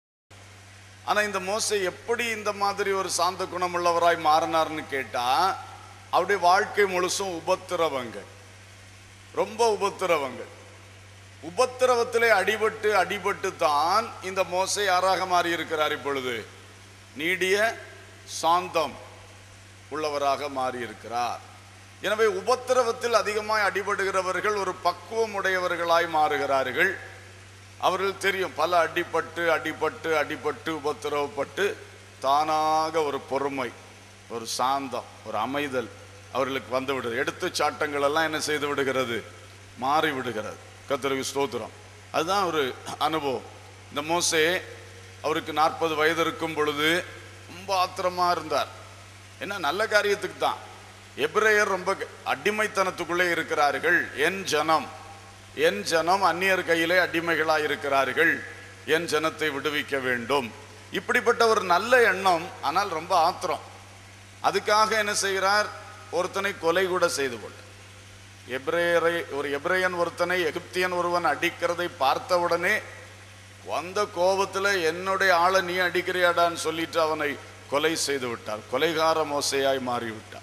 ஆனா இந்த மோசே எப்படி இந்த மாதிரி ஒரு சாந்த குணமுள்ளவராய் மாறினார்னு கேட்டா அவருடைய வாழ்க்கை முழுசும் உபத்திரவங்கள் ரொம்ப உபத்திரவங்கள் உபத்திரவத்திலே அடிபட்டு அடிபட்டு தான் இந்த மோசே யாராக மாறி இருக்கிறார் இப்பொழுது நீடிய சாந்தம் உள்ளவராக மாறி இருக்கிறார் எனவே உபத்திரவத்தில் அதிகமாய் அடிபடுகிறவர்கள் ஒரு பக்குவம் உடையவர்களாய் மாறுகிறார்கள் அவர்கள் தெரியும் பல அடிபட்டு அடிபட்டு அடிபட்டு உபத்திரவப்பட்டு தானாக ஒரு பொறுமை ஒரு சாந்தம் ஒரு அமைதல் அவர்களுக்கு வந்து விடுது எடுத்து சாட்டங்கள் எல்லாம் என்ன செய்து விடுகிறது மாறி விடுகிறது கத்தருக்கு ஸ்தோத்திரம் அதுதான் ஒரு அனுபவம் இந்த மோசே அவருக்கு நாற்பது வயது இருக்கும் பொழுது ரொம்ப ஆத்திரமா இருந்தார் என்ன நல்ல காரியத்துக்கு தான் எபிரேயர் ரொம்ப அடிமைத்தனத்துக்குள்ளே இருக்கிறார்கள் என் ஜனம் என் ஜனம் அந்நியர் கையிலே அடிமைகளாய் இருக்கிறார்கள் என் ஜனத்தை விடுவிக்க வேண்டும் இப்படிப்பட்ட ஒரு நல்ல எண்ணம் ஆனால் ரொம்ப ஆத்திரம் அதுக்காக என்ன செய்கிறார் ஒருத்தனை கொலை கூட செய்து கொள்ள எபிரேயரை ஒரு எபிரேயன் ஒருத்தனை எகிப்தியன் ஒருவன் அடிக்கிறதை பார்த்த உடனே வந்த கோபத்துல என்னுடைய ஆளை நீ அடிக்கிறியாடான்னு சொல்லிட்டு அவனை கொலை செய்து விட்டார் கொலைகார மோசையாய் மாறிவிட்டார்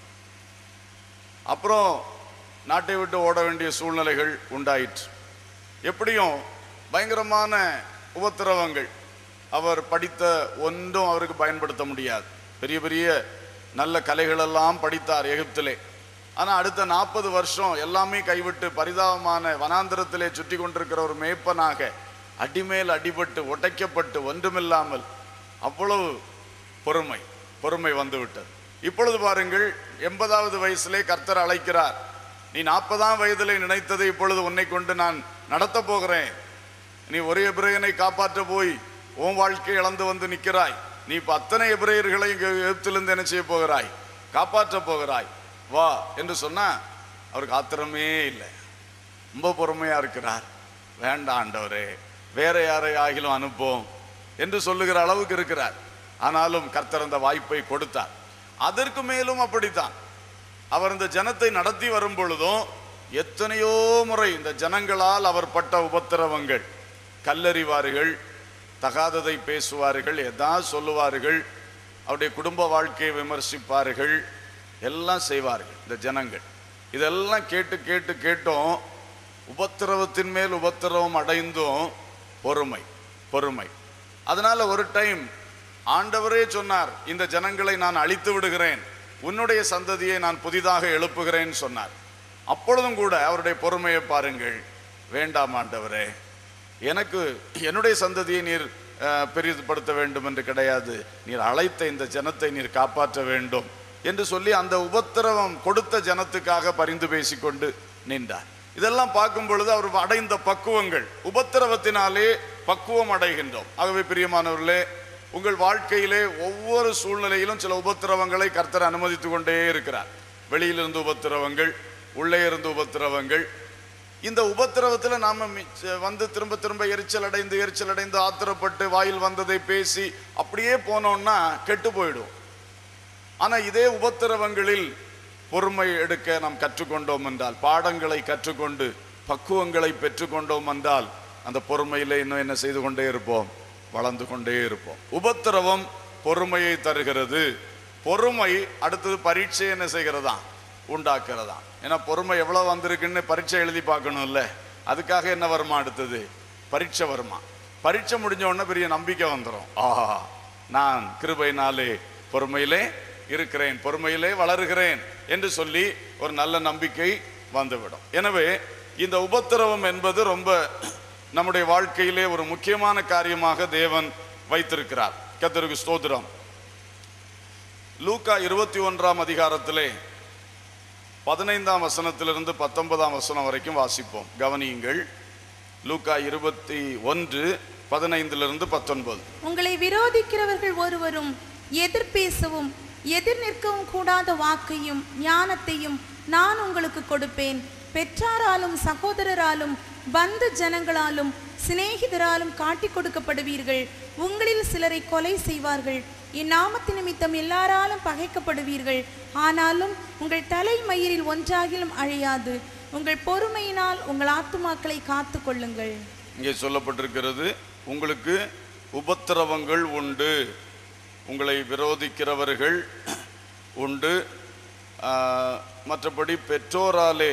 அப்புறம் நாட்டை விட்டு ஓட வேண்டிய சூழ்நிலைகள் உண்டாயிற்று எப்படியும் பயங்கரமான உபத்திரவங்கள் அவர் படித்த ஒன்றும் அவருக்கு பயன்படுத்த முடியாது பெரிய பெரிய நல்ல கலைகளெல்லாம் படித்தார் எகிப்திலே ஆனால் அடுத்த நாற்பது வருஷம் எல்லாமே கைவிட்டு பரிதாபமான வனாந்திரத்திலே சுற்றி கொண்டிருக்கிற ஒரு மேய்ப்பனாக அடிமேல் அடிபட்டு உடைக்கப்பட்டு ஒன்றுமில்லாமல் அவ்வளவு பொறுமை பொறுமை வந்து விட்டது இப்பொழுது பாருங்கள் எண்பதாவது வயசிலே கர்த்தர் அழைக்கிறார் நீ நாற்பதாம் வயதிலே நினைத்ததை இப்பொழுது உன்னை கொண்டு நான் நடத்த போகிறேன் நீ ஒரு எபிரேயனை காப்பாற்ற போய் உன் வாழ்க்கை இழந்து வந்து நிற்கிறாய் நீ இப்ப அத்தனை எபிரேயர்களை இங்க எகிப்திலிருந்து என்ன செய்ய போகிறாய் காப்பாற்ற போகிறாய் வா என்று சொன்னா அவருக்கு ஆத்திரமே இல்லை ரொம்ப பொறுமையா இருக்கிறார் வேண்டாம் ஆண்டவரே வேற யாரை ஆகிலும் அனுப்போம் என்று சொல்லுகிற அளவுக்கு இருக்கிறார் ஆனாலும் கர்த்தர் அந்த வாய்ப்பை கொடுத்தார் அதற்கு மேலும் அப்படித்தான் அவர் இந்த ஜனத்தை நடத்தி வரும் பொழுதும் எத்தனையோ முறை இந்த ஜனங்களால் அவர் பட்ட உபத்திரவங்கள் கல்லறிவார்கள் தகாததை பேசுவார்கள் எதா சொல்லுவார்கள் அவருடைய குடும்ப வாழ்க்கையை விமர்சிப்பார்கள் எல்லாம் செய்வார்கள் இந்த ஜனங்கள் இதெல்லாம் கேட்டு கேட்டு கேட்டும் உபத்திரவத்தின் மேல் உபத்திரவம் அடைந்தும் பொறுமை பொறுமை அதனால ஒரு டைம் ஆண்டவரே சொன்னார் இந்த ஜனங்களை நான் அழித்து விடுகிறேன் உன்னுடைய சந்ததியை நான் புதிதாக எழுப்புகிறேன் சொன்னார் அப்பொழுதும் கூட அவருடைய பொறுமையை பாருங்கள் வேண்டாம் ஆண்டவரே எனக்கு என்னுடைய சந்ததியை நீர் அஹ், பெரிதுபடுத்த வேண்டும் என்று கிடையாது நீர் அழைத்த இந்த ஜனத்தை நீர் காப்பாற்ற வேண்டும் என்று சொல்லி அந்த உபத்திரவம் கொடுத்த ஜனத்துக்காக பரிந்து பேசிக்கொண்டு நின்றார் இதெல்லாம் பார்க்கும் பொழுது அவர் அடைந்த பக்குவங்கள் உபத்திரவத்தினாலே பக்குவம் அடைகின்றோம் ஆகவே பிரியமானவர்களே உங்கள் வாழ்க்கையிலே ஒவ்வொரு சூழ்நிலையிலும் சில உபத்திரவங்களை கர்த்தர் அனுமதித்து கொண்டே இருக்கிறார் வெளியிலிருந்து உபத்திரவங்கள் உள்ளே இருந்து உபத்திரவங்கள் இந்த உபத்திரவத்தில் நாம மிச்ச- வந்து திரும்ப திரும்ப எரிச்சல் அடைந்து எரிச்சல் அடைந்து ஆத்திரப்பட்டு வாயில் வந்ததை பேசி அப்படியே போனோம்னா கெட்டு போயிடும் ஆனா இதே உபத்திரவங்களில் பொறுமை எடுக்க நாம் கற்றுக்கொண்டோம் என்றால் பாடங்களை கற்றுக்கொண்டு பக்குவங்களை பெற்றுக்கொண்டோம் என்றால் அந்த பொறுமையில இன்னும் என்ன செய்து கொண்டே இருப்போம் வளர்ந்து கொண்டே இருப்போம் உபத்திரவம் பொறுமையை தருகிறது பொறுமை அடுத்தது பரீட்சை என்ன செய்கிறதா உண்டாக்குறதா ஏன்னா பொறுமை எவ்வளவு வந்திருக்குன்னு பரீட்சை எழுதி பார்க்கணும்ல அதுக்காக என்ன வருமா அடுத்தது பரீட்சை வருமா பரீட்சை முடிஞ்ச உடனே பெரிய நம்பிக்கை வந்துடும் ஆஹா நான் கிருபையினாலே பொறுமையிலே இருக்கிறேன் பொறுமையிலே வளருகிறேன் என்று சொல்லி ஒரு நல்ல நம்பிக்கை வந்துவிடும் எனவே இந்த உபத்திரவம் என்பது ரொம்ப நம்முடைய வாழ்க்கையிலே ஒரு முக்கியமான காரியமாக தேவன் வைத்திருக்கிறார் கத்தருக்கு ஸ்தோத்திரம் லூக்கா இருபத்தி ஒன்றாம் அதிகாரத்திலே பதினைந்தாம் வசனத்திலிருந்து பத்தொன்பதாம் வசனம் வரைக்கும் வாசிப்போம் கவனியுங்கள் லூக்கா இருபத்தி ஒன்று பதினைந்திலிருந்து பத்தொன்பது உங்களை விரோதிக்கிறவர்கள் ஒருவரும் எதிர் பேசவும் எதிர் நிற்கவும் கூடாத வாக்கையும் ஞானத்தையும் நான் உங்களுக்கு கொடுப்பேன் பெற்றாராலும் சகோதரராலும் பந்து ஜனங்களாலும் சிநேகிதராலும் காட்டிக் கொடுக்கப்படுவீர்கள் உங்களில் சிலரை கொலை செய்வார்கள் என் நாமத்து நிமித்தம் எல்லாராலும் பகைக்கப்படுவீர்கள் ஆனாலும் உங்கள் தலைமயிரில் ஒன்றாகிலும் அழியாது உங்கள் பொறுமையினால் உங்கள் ஆத்துமாக்களை காத்து கொள்ளுங்கள் இங்கே சொல்லப்பட்டிருக்கிறது உங்களுக்கு உபத்திரவங்கள் உண்டு உங்களை விரோதிக்கிறவர்கள் உண்டு ஆஹ், மற்றபடி பெற்றோராலே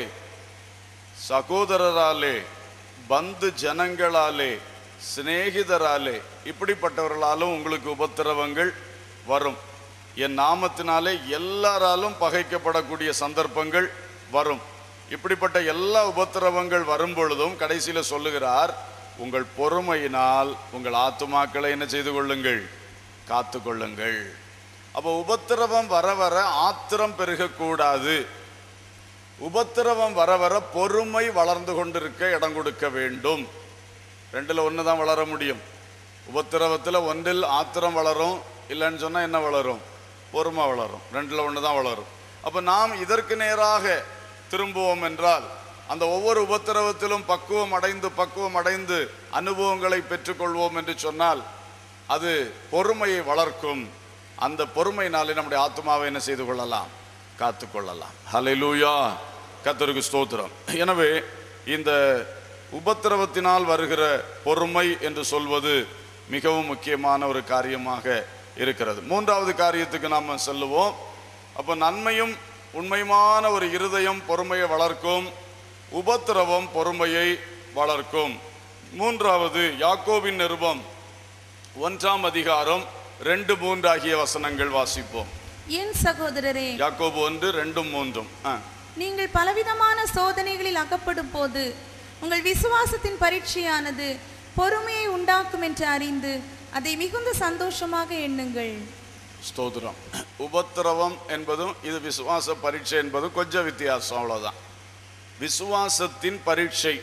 சகோதரராலே பந்து ஜனங்களாலே சிநேகிதராலே இப்படிப்பட்டவர்களாலும் உங்களுக்கு உபத்திரவங்கள் வரும் என் நாமத்தினாலே எல்லாராலும் பகைக்கப்படக்கூடிய சந்தர்ப்பங்கள் வரும் இப்படிப்பட்ட எல்லா உபத்திரவங்கள் வரும் பொழுதும் கடைசியில் சொல்லுகிறார் உங்கள் பொறுமையினால் உங்கள் ஆத்துமாக்களை என்ன செய்து கொள்ளுங்கள் காத்து கொள்ளுங்கள் அப்போ உபத்திரவம் வர வர ஆத்திரம் பெருகக்கூடாது உபத்திரவம் வர வர பொறுமை வளர்ந்து கொண்டிருக்க இடம் கொடுக்க வேண்டும் ரெண்டுல ஒன்று தான் வளர முடியும் உபத்திரவத்தில் ஒன்றில் ஆத்திரம் வளரும் இல்லைன்னு சொன்னால் என்ன வளரும் பொறுமை வளரும் ரெண்டில் ஒன்று தான் வளரும் அப்போ நாம் இதற்கு நேராக திரும்புவோம் என்றால் அந்த ஒவ்வொரு உபத்திரவத்திலும் பக்குவம் அடைந்து பக்குவம் அடைந்து அனுபவங்களை பெற்றுக்கொள்வோம் என்று சொன்னால் அது பொறுமையை வளர்க்கும் அந்த பொறுமையினாலே நம்முடைய ஆத்மாவை என்ன செய்து கொள்ளலாம் காத்து கொள்ளலாம் ஹalleluya கர்த்தருக்கு ஸ்தோத்திரம் எனவே இந்த உபத்திரவத்தினால் வருகிற பொறுமை என்று சொல்வது மிகவும் முக்கியமான ஒரு காரியமாக இருக்கிறது மூன்றாவது காரியத்துக்கு நாம் செல்லுவோம் அப்போ நன்மையும் உண்மையுமான ஒரு இருதயம் பொறுமையை வளர்க்கும் உபத்திரவம் பொறுமையை வளர்க்கும் மூன்றாவது யாக்கோபின் நிருபம் ஒன்றாம் அதிகாரம் ரெண்டு மூன்று ஆகிய வசனங்கள் வாசிப்போம் என் சகோதரரே யாக்கோபு ஒன்று ரெண்டும் மூன்றும் ஆ. நீங்கள் பலவிதமான சோதனைகளில் அகப்படும் போது உங்கள் விசுவாசத்தின் பரீட்சையானது பொறுமையை உண்டாக்கும் என்று அறிந்து அதை மிகுந்த சந்தோஷமாக எண்ணுங்கள் ஸ்தோத்திரம் உபத்திரவம் என்பதும் இது விசுவாச பரீட்சை என்பதும் கொஞ்சம் வித்தியாசம் அவ்வளவுதான் விசுவாசத்தின் பரீட்சை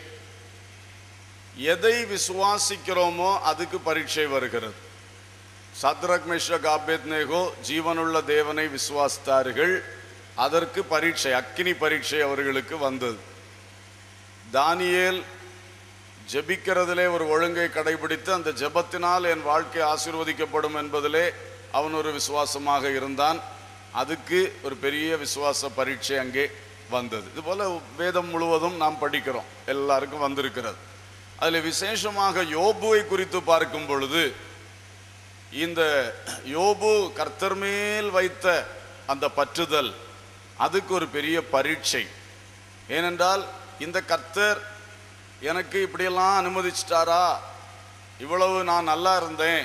எதை விசுவாசிக்கிறோமோ அதுக்கு பரீட்சை வருகிறது சத்ரக் மிஸ்ரக் ஆபேத்நேகோ ஜீவனுள்ள தேவனை விசுவாசித்தார்கள் அதற்கு பரீட்சை அக்கினி பரீட்சை அவர்களுக்கு வந்தது தானியேல் ஜெபிக்கிறதிலே ஒரு ஒழுங்கை கடைபிடித்து அந்த ஜெபத்தினால் என் வாழ்க்கை ஆசீர்வதிக்கப்படும் என்பதிலே அவன் ஒரு விசுவாசமாக இருந்தான் அதுக்கு ஒரு பெரிய விசுவாச பரீட்சை அங்கே வந்தது இதுபோல வேதம் முழுவதும் நாம் படிக்கிறோம் எல்லாருக்கும் வந்திருக்கிறது அதில் விசேஷமாக யோபுவை குறித்து பார்க்கும் பொழுது இந்த யோபு கர்த்தர் மேல் வைத்த அந்த பற்றுதல் அதுக்கு ஒரு பெரிய பரீட்சை ஏனென்றால் இந்த கர்த்தர் எனக்கு இப்படியெல்லாம் அனுமதிச்சிட்டாரா இவ்வளவு நான் நல்லா இருந்தேன்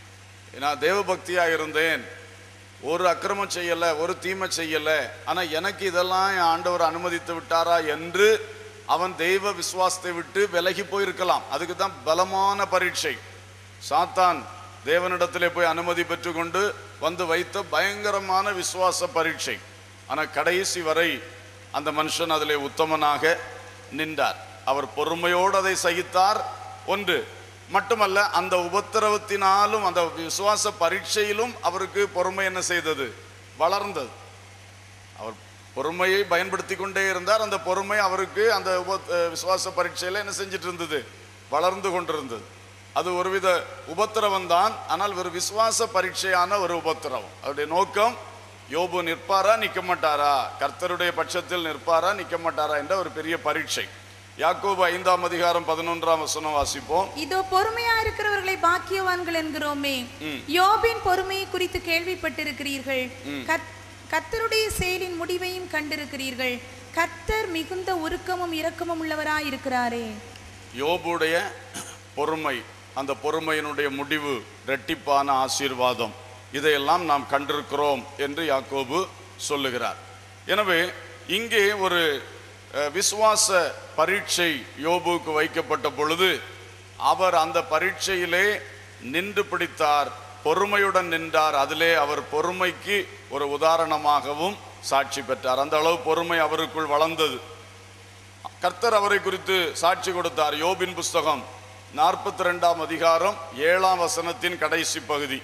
நான் தேவபக்தியாக இருந்தேன் ஒரு அக்கிரமம் செய்யலை ஒரு தீமை செய்யலை ஆனால் எனக்கு இதெல்லாம் என் ஆண்டவர் அனுமதித்து விட்டாரா என்று அவன் தெய்வ விசுவாசத்தை விட்டு விலகி போயிருக்கலாம் அதுக்கு தான் பலமான பரீட்சை சாத்தான் தேவனிடத்திலே போய் அனுமதி பெற்றுக்கொண்டு வந்து வைத்த பயங்கரமான விசுவாச பரீட்சை ஆனால் கடைசி வரை அந்த மனுஷன் அதிலே உத்தமனாக நின்றார் அவர் பொறுமையோடு அதை சகித்தார் ஒன்று மட்டுமல்ல அந்த உபத்திரவத்தினாலும் அந்த விசுவாச பரீட்சையிலும் அவருக்கு பொறுமை என்ன செய்தது வளர்ந்தது அவர் பொறுமையை பயன்படுத்தி கொண்டே இருந்தார் அந்த பொறுமை அவருக்கு அந்த உப அஹ் விசுவாச பரீட்சையில் என்ன செஞ்சிட்டு இருந்தது வளர்ந்து கொண்டிருந்தது அது ஒருவித உபத்திரவம் தான் ஆனால் ஒரு விசுவாச பரீட்சையான ஒரு உபத்திரவம் அவருடைய நோக்கம் யோபு நிற்பாரா நிற்க மாட்டாரா கர்த்தருடைய பட்சத்தில் நிற்பாரா நிற்க மாட்டாரா என்ற ஒரு பெரிய பரீட்சை யாக்கோபு ஐந்தாம் அதிகாரம் பதினொன்றாம் வசனம் வாசிப்போம் இதோ பொறுமையா இருக்கிறவர்களை பாக்கியவான்கள் என்கிறோமே யோபின் பொறுமையை குறித்து கேள்விப்பட்டிருக்கிறீர்கள் கத்- கர்த்தருடைய செயலின் முடிவையும் கண்டிருக்கிறீர்கள் கர்த்தர் மிகுந்த உருக்கமும் இரக்கமும் உள்ளவராய் இருக்கிறாரே யோபுடைய பொறுமை அந்த பொறுமையினுடைய முடிவு இரட்டிப்பான ஆசீர்வாதம் இதையெல்லாம் நாம் கண்டிருக்கிறோம் என்று யாக்கோபு சொல்லுகிறார் எனவே இங்கே ஒரு அஹ், விசுவாச பரீட்சை யோபுவுக்கு வைக்கப்பட்ட பொழுது அவர் அந்த பரீட்சையிலே நின்று பிடித்தார் பொறுமையுடன் நின்றார் அதிலே அவர் பொறுமைக்கு ஒரு உதாரணமாகவும் சாட்சி பெற்றார் அந்த அளவு பொறுமை அவருக்குள் வளர்ந்தது கர்த்தர் அவரை குறித்து சாட்சி கொடுத்தார் யோபின் புஸ்தகம் நாற்பத்தி ரெண்டாம் அதிகாரம் ஏழாம் வசனத்தின் கடைசி பகுதி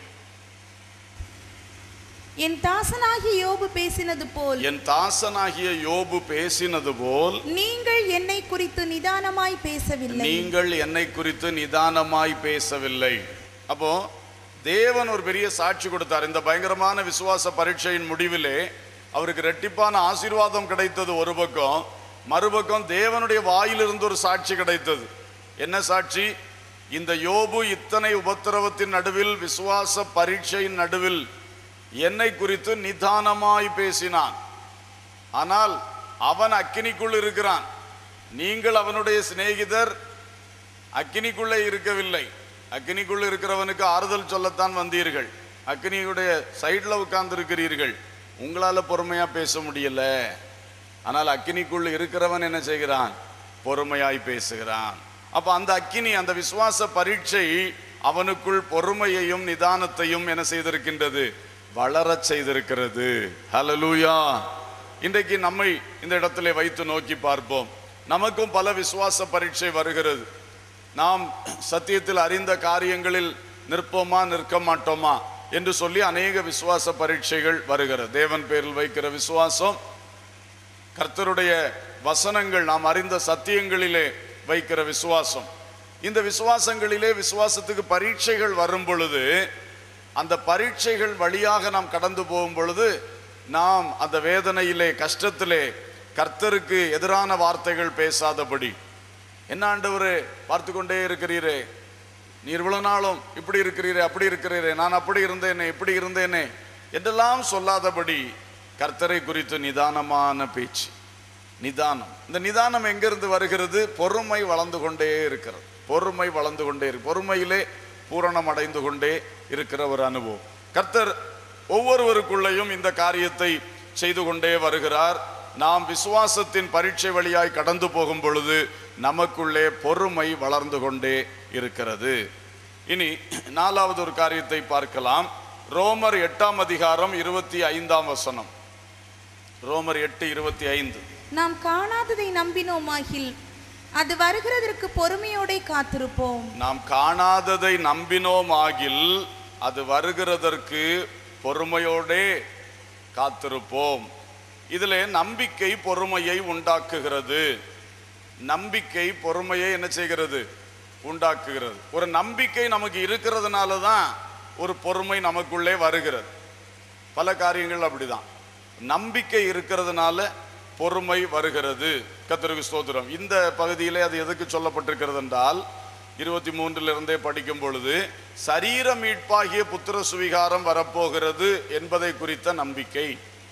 என் தாசனாகி யோபு பேசினது போல் என் தாசனாகிய யோபு பேசினது போல் நீங்கள் என்னை குறித்து நிதானமாய் பேசவில்லை நீங்கள் என்னை குறித்து நிதானமாய் பேசவில்லை அப்போ தேவன் ஒரு பெரிய சாட்சி கொடுத்தார் இந்த பயங்கரமான விசுவாச பரீட்சையின் முடிவிலே அவருக்கு ரெட்டிப்பான ஆசீர்வாதம் கிடைத்தது ஒரு பக்கம் மறுபக்கம் தேவனுடைய வாயிலிருந்து ஒரு சாட்சி கிடைத்தது என்ன சாட்சி இந்த யோபு இத்தனை உபத்திரவத்தின் நடுவில் விசுவாச பரீட்சையின் நடுவில் என்னை குறித்து நிதானமாய் பேசினான் ஆனால் அவன் அக்கினிக்குள் இருக்கிறான் நீங்கள் அவனுடைய சிநேகிதர் அக்கினிக்குள்ளே இருக்கவில்லை அக்கினிக்குள் இருக்கிறவனுக்கு ஆறுதல் சொல்லத்தான் வந்தீர்கள் அக்கினியுடைய சைடில் உட்கார்ந்து இருக்கிறீர்கள் உங்களால் பொறுமையா பேச முடியல ஆனால் அக்கினிக்குள் இருக்கிறவன் என்ன செய்கிறான் பொறுமையாய் பேசுகிறான் அப்ப அந்த அக்கினி அந்த விசுவாச பரீட்சை அவனுக்குள் பொறுமையையும் நிதானத்தையும் என்ன செய்திருக்கின்றது வளரச் செய்திருக்கிறது ஹalleluya இன்றைக்கு நம்மை இந்த இடத்திலே வைத்து நோக்கி பார்ப்போம் நமக்கும் பல விசுவாச பரீட்சை வருகிறது நாம் சத்தியத்தில் அறிந்த காரியங்களில் நிற்போமா நிற்க மாட்டோமா என்று சொல்லி அநேக விசுவாச பரீட்சைகள் வருகிறது தேவன் பேரில் வைக்கிற விசுவாசம் கர்த்தருடைய வசனங்கள் நாம் அறிந்த சத்தியங்களிலே வைக்கிற விசுவாசம் இந்த விசுவாசங்களிலே விசுவாசத்துக்கு பரீட்சைகள் வரும் பொழுது அந்த பரீட்சைகள் வழியாக நாம் கடந்து போகும் பொழுது நாம் அந்த வேதனையிலே கஷ்டத்திலே கர்த்தருக்கு எதிரான வார்த்தைகள் பேசாதபடி என்ன ஆண்டவரே பார்த்து கொண்டே இருக்கிறீரே நீர் இவ்வளவு நாளும் இப்படி இருக்கிறீரே அப்படி இருக்கிறீரே நான் அப்படி இருந்தேனே இப்படி இருந்தேனே என்றெல்லாம் சொல்லாதபடி கர்த்தரை குறித்து நிதானமான பேச்சு நிதானம் இந்த நிதானம் எங்கிருந்து வருகிறது பொறுமை வளர்ந்து கொண்டே இருக்கிறது பொறுமை வளர்ந்து கொண்டே இருக்கு பொறுமையிலே பூரணம் அடைந்து கொண்டே இருக்கிற ஒரு அனுபவம் கர்த்தர் ஒவ்வொருவருக்குள்ளேயும் இந்த காரியத்தை செய்து கொண்டே வருகிறார் நாம் விசுவாசத்தின் பரீட்சை வழியாய் கடந்து போகும் பொழுது நமக்குள்ளே பொறுமை வளர்ந்து கொண்டே இருக்கிறது இனி நாலாவது ஒரு காரியத்தை பார்க்கலாம் ரோமர் எட்டாம் அதிகாரம் இருபத்தி ஐந்தாம் வசனம் ரோமர் எட்டு இருபத்தி ஐந்து நாம் காணாததை நம்பினோமாகில் அது வருகிறதற்கு பொறுமையோடே காத்திருப்போம் நாம் காணாததை நம்பினோமாகில் அது வருகிறதற்கு பொறுமையோடே காத்திருப்போம் இதிலே நம்பிக்கை பொறுமையை உண்டாக்குகிறது நம்பிக்கை பொறுமையை என்ன செய்கிறது உண்டாக்குகிறது ஒரு நம்பிக்கை நமக்கு இருக்கிறதுனால தான் ஒரு பொறுமை நமக்குள்ளே வருகிறது பல காரியங்கள் அப்படிதான் நம்பிக்கை இருக்கிறதுனால பொறுமை வருகிறது கத்தருக்கு ஸ்தோத்திரம் இந்த பகுதியிலே அது எதுக்கு சொல்லப்பட்டிருக்கிறது என்றால் இருபத்தி மூன்றிலிருந்தே படிக்கும் பொழுது சரீர மீட்பாகிய புத்திர சுவிகாரம் வரப்போகிறது என்பதை குறித்த நம்பிக்கை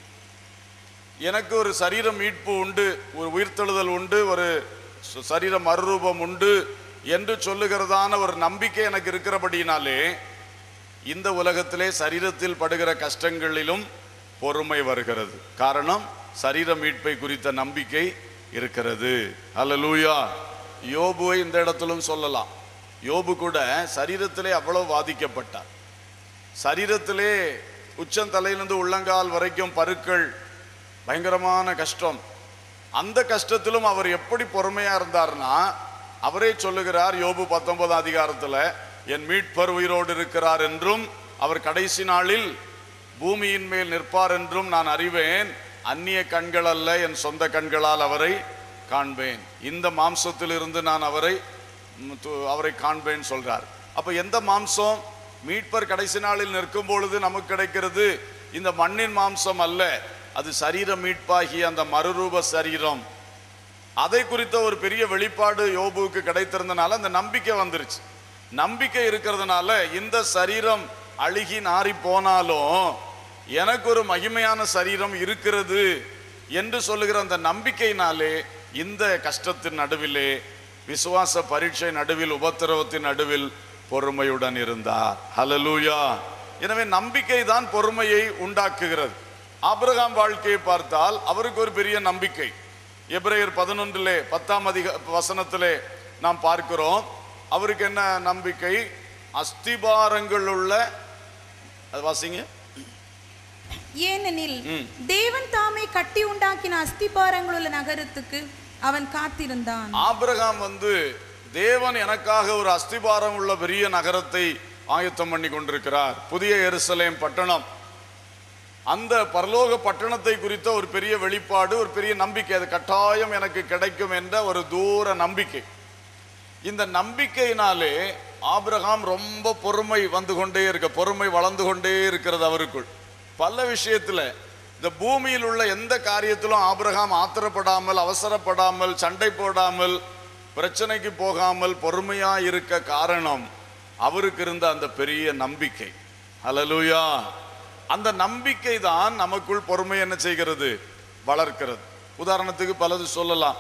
எனக்கு ஒரு சரீர மீட்பு உண்டு ஒரு உயிர்த்தெழுதல் உண்டு ஒரு ச- சரீர மறுரூபம் உண்டு என்று சொல்லுகிறதான ஒரு நம்பிக்கை எனக்கு இருக்கிறபடியினாலே இந்த உலகத்திலே சரீரத்தில் படுகிற கஷ்டங்களிலும் பொறுமை வருகிறது காரணம் சரீர மீட்பை குறித்த நம்பிக்கை இருக்கிறது அல்லேலூயா யோபுவை இந்த இடத்திலும் சொல்லலாம் யோபு கூட சரீரத்திலே அவ்வளவு வாதிக்கப்பட்டார் சரீரத்திலே உச்சந்தலையிலிருந்து உள்ளங்கால் வரைக்கும் பருக்கள் பயங்கரமான கஷ்டம் அந்த கஷ்டத்திலும் அவர் எப்படி பொறுமையா இருந்தார்னா அவரே சொல்லுகிறார் யோபு பத்தொன்பதாம் அதிகாரத்துல என் மீட்பர் உயிரோடு இருக்கிறார் என்றும் அவர் கடைசி நாளில் பூமியின் மேல் நிற்பார் என்றும் நான் அறிவேன் அந்நிய கண்கள் அல்ல என் சொந்த கண்களால் அவரை காண்பேன் இந்த மாம்சத்திலிருந்து நான் அவரை ம், து- அவரை காண்பேன் சொல்றார் அப்ப எந்த மாம்சம் மீட்பர் கடைசி நாளில் நிற்கும் பொழுது நமக்கு கிடைக்கிறது இந்த மண்ணின் மாம்சம் அல்ல அது சரீர மீட்பாகிய அந்த மறுரூப சரீரம் அதை குறித்த ஒரு பெரிய வெளிப்பாடு யோபுவுக்கு கிடைத்திருந்தனால அந்த நம்பிக்கை வந்துருச்சு நம்பிக்கை இருக்கிறதுனால இந்த சரீரம் அழுகி நாறி போனாலும் எனக்கு ஒரு மகிமையான சரீரம் இருக்கிறது என்று சொல்லுகிற அந்த நம்பிக்கையினாலே இந்த கஷ்டத்தின் நடுவிலே விசுவாச பரீட்சை நடுவில் உபத்திரவத்தின் நடுவில் பொறுமையுடன் இருந்தார் ஹalleluya எனவே நம்பிக்கை தான் பொறுமையை உண்டாக்குகிறது ஆபிரகாம் வாழ்க்கையை பார்த்தால் அவருக்கு ஒரு பெரிய நம்பிக்கை எபிரேயர் பதினொன்றிலே பத்தாம் அதிக வசனத்திலே நாம் பார்க்கிறோம் அவருக்கு என்ன நம்பிக்கை அஸ்திபாரங்கள் உள்ள அது வாசிங்க ஏனெனில் தேவன் தாமே கட்டி உண்டாக்கின அஸ்திபாரங்கள் உள்ள நகரத்துக்கு அவன் காத்திருந்தான் ஆபிரகாம் வந்து தேவன் எனக்காக ஒரு அஸ்திபாரம் உள்ள பெரிய நகரத்தை ஆயத்தம் பண்ணி கொண்டிருக்கிறார் புதிய எருசலேம் பட்டணம் அந்த பரலோக பட்டணத்தை குறித்த ஒரு பெரிய வெளிப்பாடு ஒரு பெரிய நம்பிக்கை அது கட்டாயம் எனக்கு கிடைக்கும் என்ற ஒரு தூர நம்பிக்கை இந்த நம்பிக்கையினாலே ஆபிரகாம் ரொம்ப பொறுமை வந்து கொண்டே இருக்க பொறுமை வளர்ந்து கொண்டே இருக்கிறது அவருக்குள் பல விஷயத்துல இந்த பூமியில் உள்ள எந்த காரியத்திலும் ஆபிரகாம் ஆத்திரப்படாமல் அவசரப்படாமல் சண்டை போடாமல் பிரச்சனைக்கு போகாமல் பொறுமையா இருக்க காரணம் அவருக்கு இருந்த அந்த பெரிய நம்பிக்கை ஹalleluya அந்த நம்பிக்கை தான் நமக்குள் பொறுமை என்ன செய்கிறது வளர்க்கிறது உதாரணத்துக்கு பலது சொல்லலாம்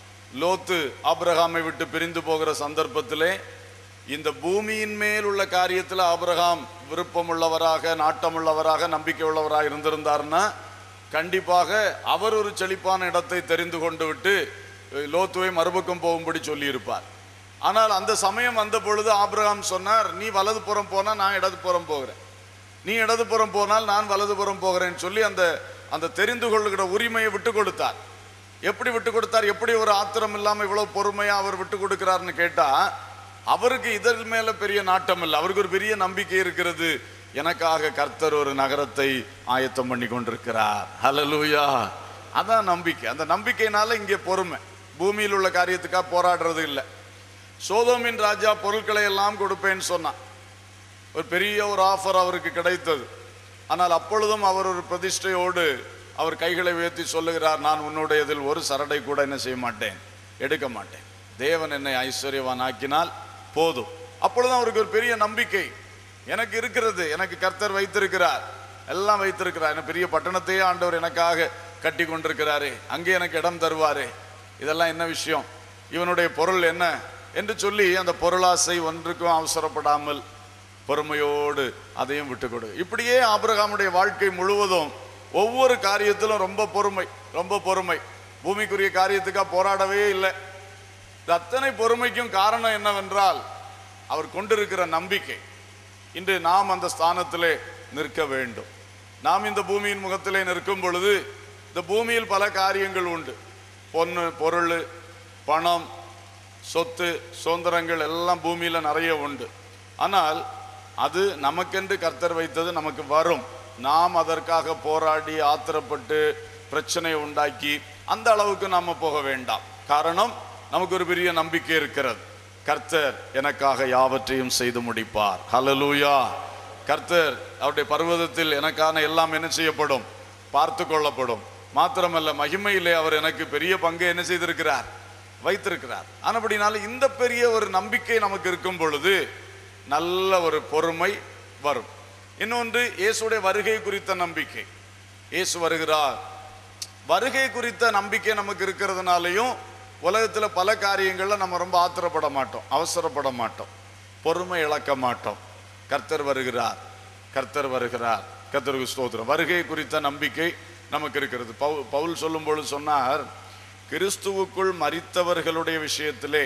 லோத்து ஆபிரகாமை விட்டு பிரிந்து போகிற சந்தர்ப்பத்திலே இந்த பூமியின் மேல் உள்ள காரியத்தில் ஆபிரகாம் விருப்பமுள்ளவராக நாட்டமுள்ளவராக நம்பிக்கை உள்ளவராக இருந்திருந்தார்னா கண்டிப்பாக அவர் ஒரு செழிப்பான இடத்தை தெரிந்து கொண்டு விட்டு அஹ், லோத்துவை மறுபக்கம் போகும்படி சொல்லியிருப்பார் ஆனால் அந்த சமயம் வந்த பொழுது ஆபிரகாம் சொன்னார் நீ வலதுபுறம் போனா நான் இடதுபுறம் போகிறேன் நீ இடதுபுறம் போனால் நான் வலதுபுறம் போகிறேன்னு சொல்லி அந்த அந்த தெரிந்து கொள்ளுகிற உரிமையை விட்டு கொடுத்தார் எப்படி விட்டு கொடுத்தார் எப்படி ஒரு ஆத்திரம் இல்லாம இவ்வளவு பொறுமையா அவர் விட்டு கொடுக்கிறார்னு கேட்டா அவருக்கு இதன் மேல பெரிய நாட்டம் இல்லை அவருக்கு ஒரு பெரிய நம்பிக்கை இருக்கிறது எனக்காக கர்த்தர் ஒரு நகரத்தை ஆயத்தம் பண்ணி கொண்டிருக்கிறார் ஹalleluya அதான் நம்பிக்கை அந்த நம்பிக்கையினால இங்கே பொறுமை பூமியில் உள்ள காரியத்துக்காக போராடுறது இல்லை சோதோமின் ராஜா பொருட்களை எல்லாம் கொடுப்பேன்னு சொன்னான் ஒரு பெரிய ஒரு ஆஃபர் அவருக்கு கிடைத்தது ஆனால் அப்பொழுதும் அவர் ஒரு பிரதிஷ்டையோடு அவர் கைகளை உயர்த்தி சொல்லுகிறார் நான் உன்னுடையதில் ஒரு சரடை கூட என்ன செய்ய மாட்டேன் எடுக்க மாட்டேன் தேவன் என்னை ஐஸ்வர்யவான் ஆக்கினால் போதும் அப்பொழுதும் அவருக்கு ஒரு பெரிய நம்பிக்கை எனக்கு இருக்கிறது எனக்கு கர்த்தர் வைத்திருக்கிறார் எல்லாம் வைத்திருக்கிறார் எனக்கு பெரிய பட்டணத்தையே ஆண்டவர் எனக்காக கட்டி கொண்டிருக்கிறாரே அங்கே எனக்கு இடம் தருவாரே இதெல்லாம் என்ன விஷயம் இவனுடைய பொருள் என்ன என்று சொல்லி அந்த பொருளாசை ஒன்றுக்கும் அவசரப்படாமல் பொறுமையோடு அதையும் விட்டு கொடு இப்படியே ஆபிரகாமுடைய வாழ்க்கை முழுவதும் ஒவ்வொரு காரியத்திலும் ரொம்ப பொறுமை ரொம்ப பொறுமை பூமிக்குரிய காரியத்துக்காக போராடவே இல்லை இந்த அத்தனை பொறுமைக்கும் காரணம் என்னவென்றால் அவர் கொண்டிருக்கிற நம்பிக்கை இன்று நாம் அந்த ஸ்தானத்திலே நிற்க வேண்டும் நாம் இந்த பூமியின் முகத்திலே நிற்கும் பொழுது இந்த பூமியில் பல காரியங்கள் உண்டு பொண்ணு பொருள் பணம் சொத்து சுதந்திரங்கள் எல்லாம் பூமியில் நிறைய உண்டு ஆனால் அது நமக்கென்று கர்த்தர் வைத்தது நமக்கு வரும் நாம் அதற்காக போராடி ஆத்திரப்பட்டு பிரச்சனை உண்டாக்கி அந்த அளவுக்கு நாம போக வேண்டாம் காரணம் நமக்கு ஒரு பெரிய நம்பிக்கை இருக்கிறது கர்த்தர் எனக்காக யாவற்றையும் செய்து முடிப்பார் ஹalleluya கர்த்தர் அவருடைய பர்வதத்தில் எனக்கான எல்லாம் என்ன செய்யப்படும் பார்த்து கொள்ளப்படும் மாத்திரமல்ல மகிமையிலே அவர் எனக்கு பெரிய பங்கு என்ன செய்திருக்கிறார் வைத்திருக்கிறார் ஆனபடினால இந்த பெரிய ஒரு நம்பிக்கை நமக்கு இருக்கும் பொழுது நல்ல ஒரு பொறுமை வரும் இன்னொன்று இயேசுடைய வருகை குறித்த நம்பிக்கை இயேசு வருகிறார் வருகை குறித்த நம்பிக்கை நமக்கு இருக்கிறதுனாலையும் உலகத்துல பல காரியங்கள்ல நம்ம ரொம்ப ஆத்திரப்பட மாட்டோம் அவசரப்பட மாட்டோம் பொறுமை இழக்க மாட்டோம் கர்த்தர் வருகிறார் கர்த்தர் வருகிறார் கர்த்தருக்கு ஸ்தோத்திரம் வருகை குறித்த நம்பிக்கை நமக்கு இருக்கிறது பவு பவுல் சொல்லும் பொழுது சொன்னார் கிறிஸ்துவுக்குள் மரித்தவர்களுடைய விஷயத்திலே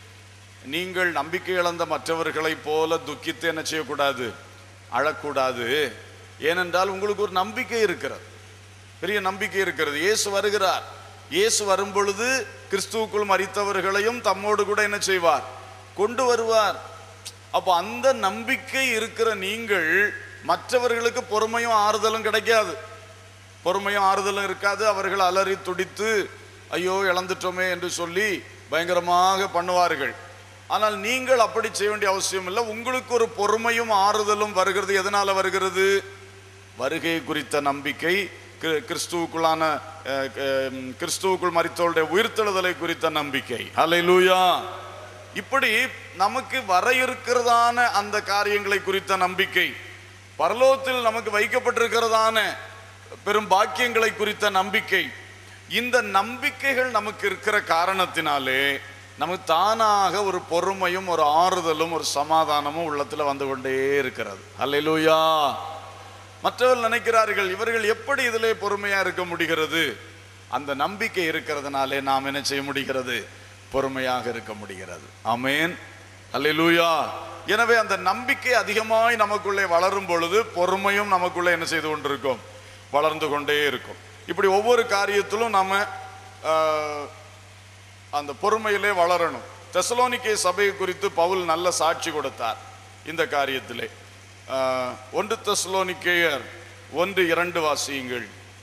நீங்கள் நம்பிக்கை இழந்த மற்றவர்களைப் போல துக்கித்து என்ன செய்யக்கூடாது அழக்கூடாது ஏனென்றால் உங்களுக்கு ஒரு நம்பிக்கை இருக்கிறது பெரிய நம்பிக்கை இருக்கிறது இயேசு வருகிறார் இயேசு வரும் பொழுது கிறிஸ்துவுக்குள் மரித்தவர்களையும் தம்மோடு கூட என்ன செய்வார் கொண்டு வருவார் அப்போ அந்த நம்பிக்கை இருக்கிற நீங்கள் மற்றவர்களுக்கு பொறுமையும் ஆறுதலும் கிடைக்காது பொறுமையும் ஆறுதலும் இருக்காது அவர்கள் அலறி துடித்து ஐயோ இழந்துட்டோமே என்று சொல்லி பயங்கரமாக பண்ணுவார்கள் ஆனால் நீங்கள் அப்படி செய்ய வேண்டிய அவசியம் இல்லை உங்களுக்கு ஒரு பொறுமையும் ஆறுதலும் வருகிறது எதனால வருகிறது வருகை குறித்த நம்பிக்கை கி- கிறிஸ்துவுக்குள்ளான அஹ், அஹ், கிறிஸ்துவுக்குள் மரித்தோருடைய உயிர்த்தெழுதலை குறித்த நம்பிக்கை ஹalleluya இப்படி நமக்கு வர இருக்கிறதான அந்த காரியங்களை குறித்த நம்பிக்கை பரலோகத்தில் நமக்கு வைக்கப்பட்டிருக்கிறதான பெரும் பாக்கியங்களை குறித்த நம்பிக்கை இந்த நம்பிக்கைகள் நமக்கு இருக்கிற காரணத்தினாலே நமக்கு தானாக ஒரு பொறுமையும் ஒரு ஆறுதலும் ஒரு சமாதானமும் உள்ளத்துல வந்து கொண்டே இருக்கிறது அல்லேலூயா மற்றவர்கள் நினைக்கிறார்கள் இவர்கள் எப்படி இதிலே பொறுமையா இருக்க முடிகிறது அந்த நம்பிக்கை இருக்கிறதுனாலே நாம் என்ன செய்ய முடிகிறது பொறுமையாக இருக்க முடிகிறது ஆமென் அல்லேலூயா எனவே அந்த நம்பிக்கை அதிகமாய் நமக்குள்ளே வளரும் பொழுது பொறுமையும் நமக்குள்ளே என்ன செய்து கொண்டிருக்கும் வளர்ந்து கொண்டே இருக்கும் இப்படி ஒவ்வொரு காரியத்திலும் நம்ம ஆஹ், அந்த பொறுமையிலே வளரணும் தெசலோனிக்கே சபை குறித்து பவுல் நல்ல சாட்சி கொடுத்தார் இந்த காரியத்திலே ஆஹ், ஒன்று தெசலோனிக்கேயர் ஒன்று இரண்டு வாசியுங்கள்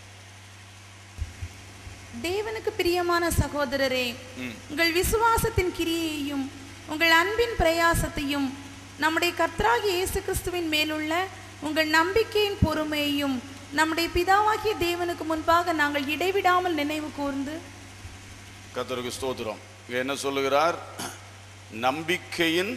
தேவனுக்கு பிரியமான சகோதரரே உங்கள் விசுவாசத்தின் கிரியையையும் உங்கள் அன்பின் பிரயாசத்தையும் நம்முடைய கர்த்தராகிய இயேசு கிறிஸ்துவின் மேலுள்ள உங்கள் நம்பிக்கையின் பொறுமையையும் நம்முடைய பிதாவாகிய தேவனுக்கு முன்பாக நாங்கள் இடைவிடாமல் நினைவு கூர்ந்து கர்த்தருக்கு ஸ்தோத்திரம் இங்க என்ன சொல்லுகிறார் நம்பிக்கையின்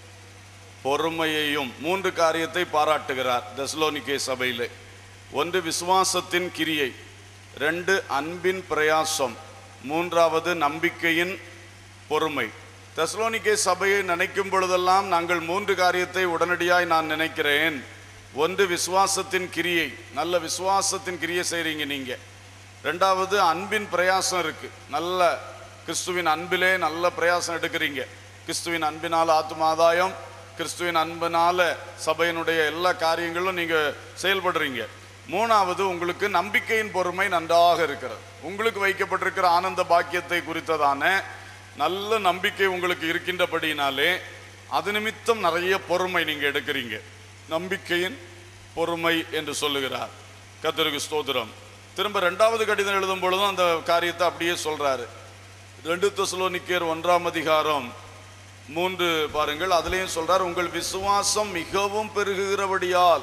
பொறுமையையும் மூன்று காரியத்தை பாராட்டுகிறார் தெசலோனிக்கே சபையிலே ஒன்று விசுவாசத்தின் கிரியை ரெண்டு அன்பின் பிரயாசம் மூன்றாவது நம்பிக்கையின் பொறுமை தெசலோனிக்கே சபையை நினைக்கும் பொழுதெல்லாம் நாங்கள் மூன்று காரியத்தை உடனடியாய் நான் நினைக்கிறேன் ஒன்று விசுவாசத்தின் கிரியை நல்ல விசுவாசத்தின் கிரியை செய்றீங்க நீங்க ரெண்டாவது அன்பின் பிரயாசம் இருக்கு நல்ல கிறிஸ்துவின் அன்பிலே நல்ல பிரயாசம் எடுக்கிறீங்க கிறிஸ்துவின் அன்பினால ஆத்துமாதாயம் கிறிஸ்துவின் அன்பினால சபையினுடைய எல்லா காரியங்களும் நீங்க செயல்படுறீங்க மூணாவது உங்களுக்கு நம்பிக்கையின் பொறுமை நன்றாக இருக்கிறது உங்களுக்கு வைக்கப்பட்டிருக்கிற ஆனந்த பாக்கியத்தை குறித்ததான நல்ல நம்பிக்கை உங்களுக்கு இருக்கின்றபடியினாலே அது நிமித்தம் நிறைய பொறுமை நீங்க எடுக்கிறீங்க நம்பிக்கையின் பொறுமை என்று சொல்லுகிறார் கர்த்தருக்கு ஸ்தோத்திரம் திரும்ப ரெண்டாவது கடிதம் எழுதும் பொழுதும் அந்த காரியத்தை அப்படியே சொல்றாரு ரெண்டு தெசலோனிக்கேயர் ஒன்றாம் அதிகாரம் மூன்று பாருங்கள் அதுலயும் சொல்றார் உங்கள் விசுவாசம் மிகவும் பெருகுகிறபடியால்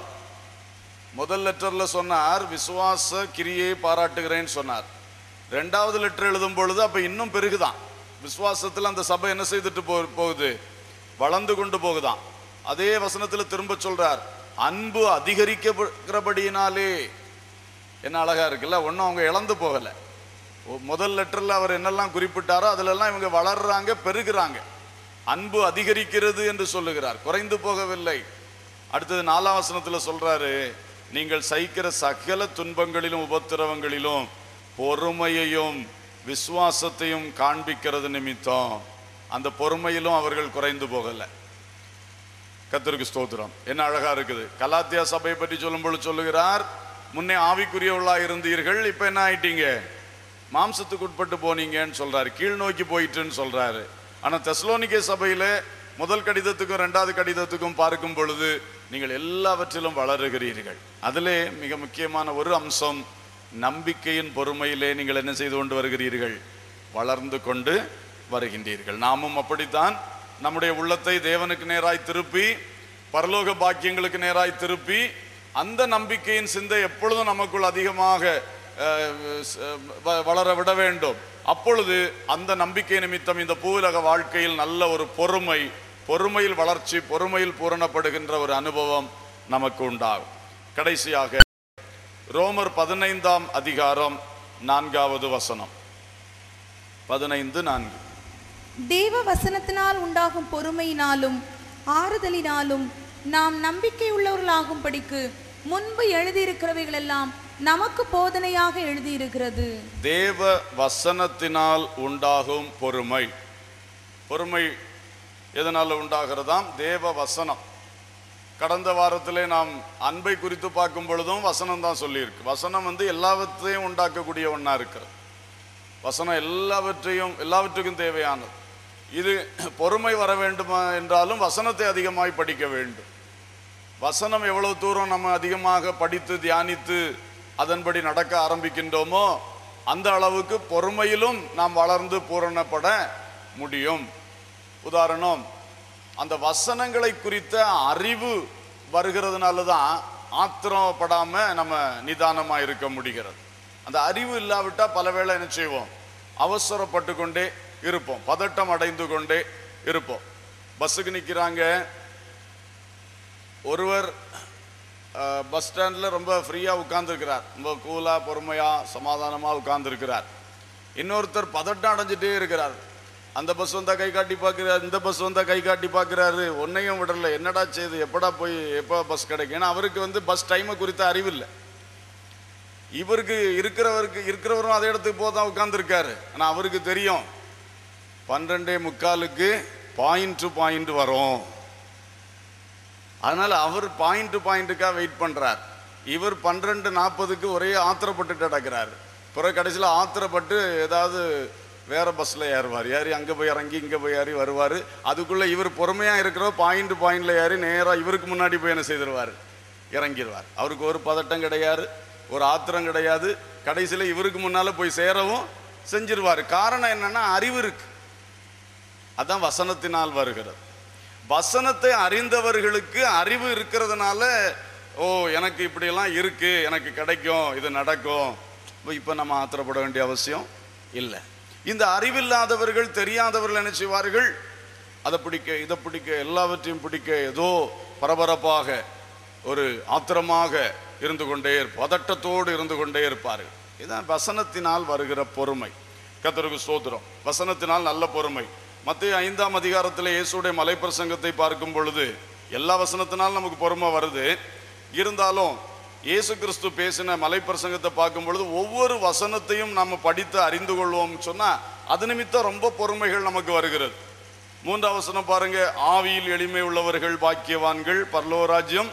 முதல் லெட்டர்ல சொன்னார் விசுவாச கிரியை பாராட்டுகிறேன்னு சொன்னார் ரெண்டாவது லெட்டர் எழுதும் பொழுது அப்ப இன்னும் பெருகுதான் விசுவாசத்துல அந்த சபை என்ன செய்துட்டு போ போகுது வளர்ந்து கொண்டு போகுதாம் அதே வசனத்துல திரும்ப சொல்றார் அன்பு அதிகரிக்கிறபடியினாலே என்ன அழகா இருக்குல்ல ஒன்றும் அவங்க இழந்து போகல ஒ- முதல் லெட்டர்ல அவர் என்னெல்லாம் குறிப்பிட்டாரோ அதுலெல்லாம் இவங்க வளர்றாங்க பெருகுறாங்க அன்பு அதிகரிக்கிறது என்று சொல்லுகிறார் குறைந்து போகவில்லை அடுத்தது நாலாம் வசனத்துல சொல்றாரு நீங்கள் சகிக்கிற சகல துன்பங்களிலும் உபத்திரவங்களிலும் பொறுமையையும் விசுவாசத்தையும் காண்பிக்கிறது நிமித்தம் அந்த பொறுமையிலும் அவர்கள் குறைந்து போகலை கர்த்தருக்கு ஸ்தோத்திரம் என்ன அழகா இருக்குது கலாத்தியா சபையை பற்றி சொல்லும்போது சொல்லுகிறார் முன்னே ஆவிக்குரியவர்களா இருந்தீர்கள் இப்ப என்ன ஆயிட்டீங்க மாம்சத்துக்கு உட்பட்டு போனீங்கன்னு சொல்றாரு கீழ் நோக்கி போயிட்டுன்னு சொல்றாரு ஆனா தெஸ்லோனிக்கே சபையில முதல் கடிதத்துக்கும் ரெண்டாவது கடிதத்துக்கும் பார்க்கும் பொழுது நீங்கள் எல்லாவற்றிலும் வளருகிறீர்கள் அதிலே மிக முக்கியமான ஒரு அம்சம் நம்பிக்கையின் பொறுமையிலே நீங்கள் என்ன செய்து கொண்டு வருகிறீர்கள் வளர்ந்து கொண்டு வருகின்றீர்கள் நாமும் அப்படித்தான் நம்முடைய உள்ளத்தை தேவனுக்கு நேராய் திருப்பி பரலோக பாக்கியங்களுக்கு நேராய் திருப்பி அந்த நம்பிக்கையின் சிந்தை எப்பொழுதும் நமக்குள் அதிகமாக அஹ், ச- வ- வளர விட வேண்டும் அப்பொழுது அந்த நம்பிக்கை நிமித்தம் இந்த பூவுலக வாழ்க்கையில் நல்ல ஒரு பொறுமை பொறுமையில் வளர்ச்சி பொறுமையில் பூரணப்படுகின்ற ஒரு அனுபவம் நமக்கு உண்டாகும் கடைசியாக ரோமர் பதினைந்தாம் அதிகாரம் நான்காவது வசனம் பதினைந்து நான்கு தேவ வசனத்தினால் உண்டாகும் பொறுமையினாலும் ஆறுதலினாலும் நாம் நம்பிக்கை உள்ளவர்களாகும்படிக்கு முன்பு எழுதியிருக்கிறவைகளெல்லாம் நமக்கு போதனையாக எழுதியிருக்கிறது தேவ வசனத்தினால் உண்டாகும் பொறுமை பொறுமை எதனால் உண்டாகிறதாம் தேவ வசனம் கடந்த வாரத்திலே நாம் அன்பை குறித்து பார்க்கும் பொழுதும் வசனம் தான் சொல்லியிருக்கு வசனம் வந்து எல்லாவற்றையும் உண்டாக்கக்கூடிய ஒன்றா இருக்கிறது வசனம் எல்லாவற்றையும் எல்லாவற்றுக்கும் தேவையானது இது பொறுமை வர வேண்டுமா என்றாலும் வசனத்தை அதிகமாய் படிக்க வேண்டும் வசனம் எவ்வளவு தூரம் நம்ம அதிகமாக படித்து தியானித்து அதன்படி நடக்க ஆரம்பிக்கின்றோமோ அந்த அளவுக்கு பொறுமையிலும் நாம் வளர்ந்து பூரணப்பட முடியும் உதாரணம் அந்த வசனங்களை குறித்த அறிவு வருகிறதுனால தான் ஆத்திரப்படாம நம்ம நிதானமா இருக்க முடிகிறது அந்த அறிவு இல்லாவிட்டா பல வேளை என்ன செய்வோம் அவசரப்பட்டு கொண்டே இருப்போம் பதட்டம் அடைந்து கொண்டே இருப்போம் பஸ்ஸுக்கு நிற்கிறாங்க ஒருவர் அஹ், பஸ் ஸ்டாண்டில் ரொம்ப ஃப்ரீயாக உட்கார்ந்துருக்கிறார் ரொம்ப கூலாக பொறுமையாக சமாதானமாக உட்கார்ந்துருக்கிறார் இன்னொருத்தர் பதட்டம் அடைஞ்சிட்டே இருக்கிறார் அந்த பஸ் வந்தால் கை காட்டி பார்க்குறாரு இந்த பஸ் வந்தால் கை காட்டி பார்க்குறாரு ஒன்னையும் விடல என்னடா செய்யுது எப்படா போய் எப்போ பஸ் கிடைக்கும் ஏன்னா அவருக்கு வந்து பஸ் டைமை குறித்த அறிவு இல்லை இவருக்கு இருக்கிறவருக்கு இருக்கிறவரும் அதே இடத்துக்கு போக தான் உட்கார்ந்துருக்காரு ஆனால் அவருக்கு தெரியும் பன்னெண்டே முக்காலுக்கு பாயிண்ட் டு பாயிண்ட் வரும் அதனால அவர் பாயிண்ட் டு பாயிண்ட்டுக்காக வெயிட் பண்றார் இவர் பன்னிரெண்டு நாற்பதுக்கு ஒரே ஆத்திரப்பட்டு கிடக்கிறார் பிறகு கடைசியில் ஆத்திரப்பட்டு ஏதாவது வேற பஸ்ல ஏறுவார் ஏறி அங்கே போய் இறங்கி இங்கே போய் ஏறி வருவார் அதுக்குள்ள இவர் பொறுமையாக இருக்கிற பாயிண்ட் பாயிண்ட்ல ஏறி நேராக இவருக்கு முன்னாடி போய் என்ன செய்திருவார் இறங்கிடுவார் அவருக்கு ஒரு பதட்டம் கிடையாது ஒரு ஆத்திரம் கிடையாது கடைசியில் இவருக்கு முன்னால போய் சேரவும் செஞ்சிருவார் காரணம் என்னன்னா அறிவு இருக்கு அதான் வசனத்தினால் வருகிறது வசனத்தை அறிந்தவர்களுக்கு அறிவு இருக்கிறதுனால ஓ எனக்கு இப்படியெல்லாம் இருக்கு எனக்கு கிடைக்கும் இது நடக்கும் இப்போ நம்ம ஆத்திரப்பட வேண்டிய அவசியம் இல்லை இந்த அறிவில்லாதவர்கள் தெரியாதவர்கள் என்ன செய்வார்கள் அதை பிடிக்க இதை பிடிக்க எல்லாவற்றையும் பிடிக்க ஏதோ பரபரப்பாக ஒரு ஆத்திரமாக இருந்து கொண்டே இருப்ப- பதட்டத்தோடு இருந்து கொண்டே இருப்பார்கள் இதுதான் வசனத்தினால் வருகிற பொறுமை கர்த்தருக்கு ஸ்தோத்திரம் வசனத்தினால் நல்ல பொறுமை மத்திய ஐந்தாம் அதிகாரத்தில் இயேசுடைய மலைப்பிரசங்கத்தை பார்க்கும் பொழுது எல்லா வசனத்தினாலும் நமக்கு பொறுமை வருது இருந்தாலும் இயேசு கிறிஸ்து பேசின மலைப்பிரசங்கத்தை பார்க்கும் பொழுது ஒவ்வொரு வசனத்தையும் நம்ம படித்து அறிந்து கொள்வோம் சொன்னா அது நிமித்தம் ரொம்ப பொறுமைகள் நமக்கு வருகிறது மூன்றாம் வசனம் பாருங்க ஆவியில் எளிமை உள்ளவர்கள் பாக்கியவான்கள் பரலோராஜ்யம்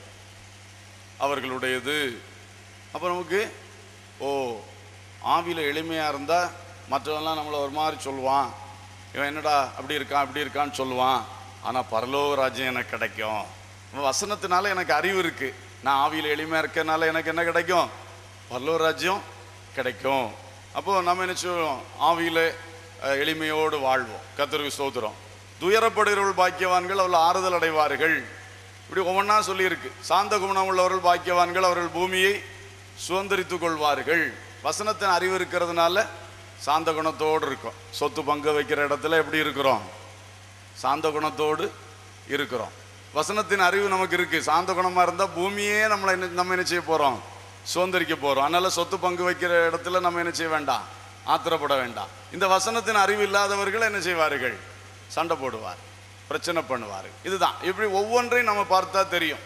அவர்களுடையது அப்போ நமக்கு ஓ ஆவியில் எளிமையாக இருந்தால் மற்றவன்லாம் நம்மளை ஒரு மாதிரி சொல்லுவான் இவன் என்னடா அப்படி இருக்கான் அப்படி இருக்கான்னு சொல்லுவான் ஆனால் பரலோக ராஜ்யம் எனக்கு கிடைக்கும் அப்ப வசனத்தினால எனக்கு அறிவு இருக்கு நான் ஆவியில் எளிமையாக இருக்கனால எனக்கு என்ன கிடைக்கும் பரலோக ராஜ்யம் கிடைக்கும் அப்போ நம்ம என்ன சொல்லுவோம் ஆவியில் அஹ், எளிமையோடு வாழ்வோம் கத்தருக்கு ஸ்தோத்திரம் துயரப்படுகிறவர்கள் பாக்கியவான்கள் அவள் ஆறுதல் அடைவார்கள் இப்படி ஒவ்வொன்றா சொல்லியிருக்கு சாந்த குணம் உள்ளவர்கள் பாக்கியவான்கள் அவர்கள் பூமியை சுதந்திரித்துக் கொள்வார்கள் வசனத்தின் அறிவு இருக்கிறதுனால சாந்த குணத்தோடு இருக்கும் சொத்து பங்கு வைக்கிற இடத்துல எப்படி இருக்கிறோம் சாந்த குணத்தோடு இருக்கிறோம் வசனத்தின் அறிவு நமக்கு இருக்கு சாந்த குணமா இருந்தா பூமியே நம்மளை என்ன நம்ம என்ன செய்ய போறோம் சுதந்திரிக்க போறோம் அதனால சொத்து பங்கு வைக்கிற இடத்துல நம்ம என்ன செய்ய வேண்டாம் ஆத்திரப்பட வேண்டாம் இந்த வசனத்தின் அறிவு இல்லாதவர்கள் என்ன செய்வார்கள் சண்டை போடுவார் பிரச்சனை பண்ணுவார் இதுதான் இப்படி ஒவ்வொன்றையும் நம்ம பார்த்தா தெரியும்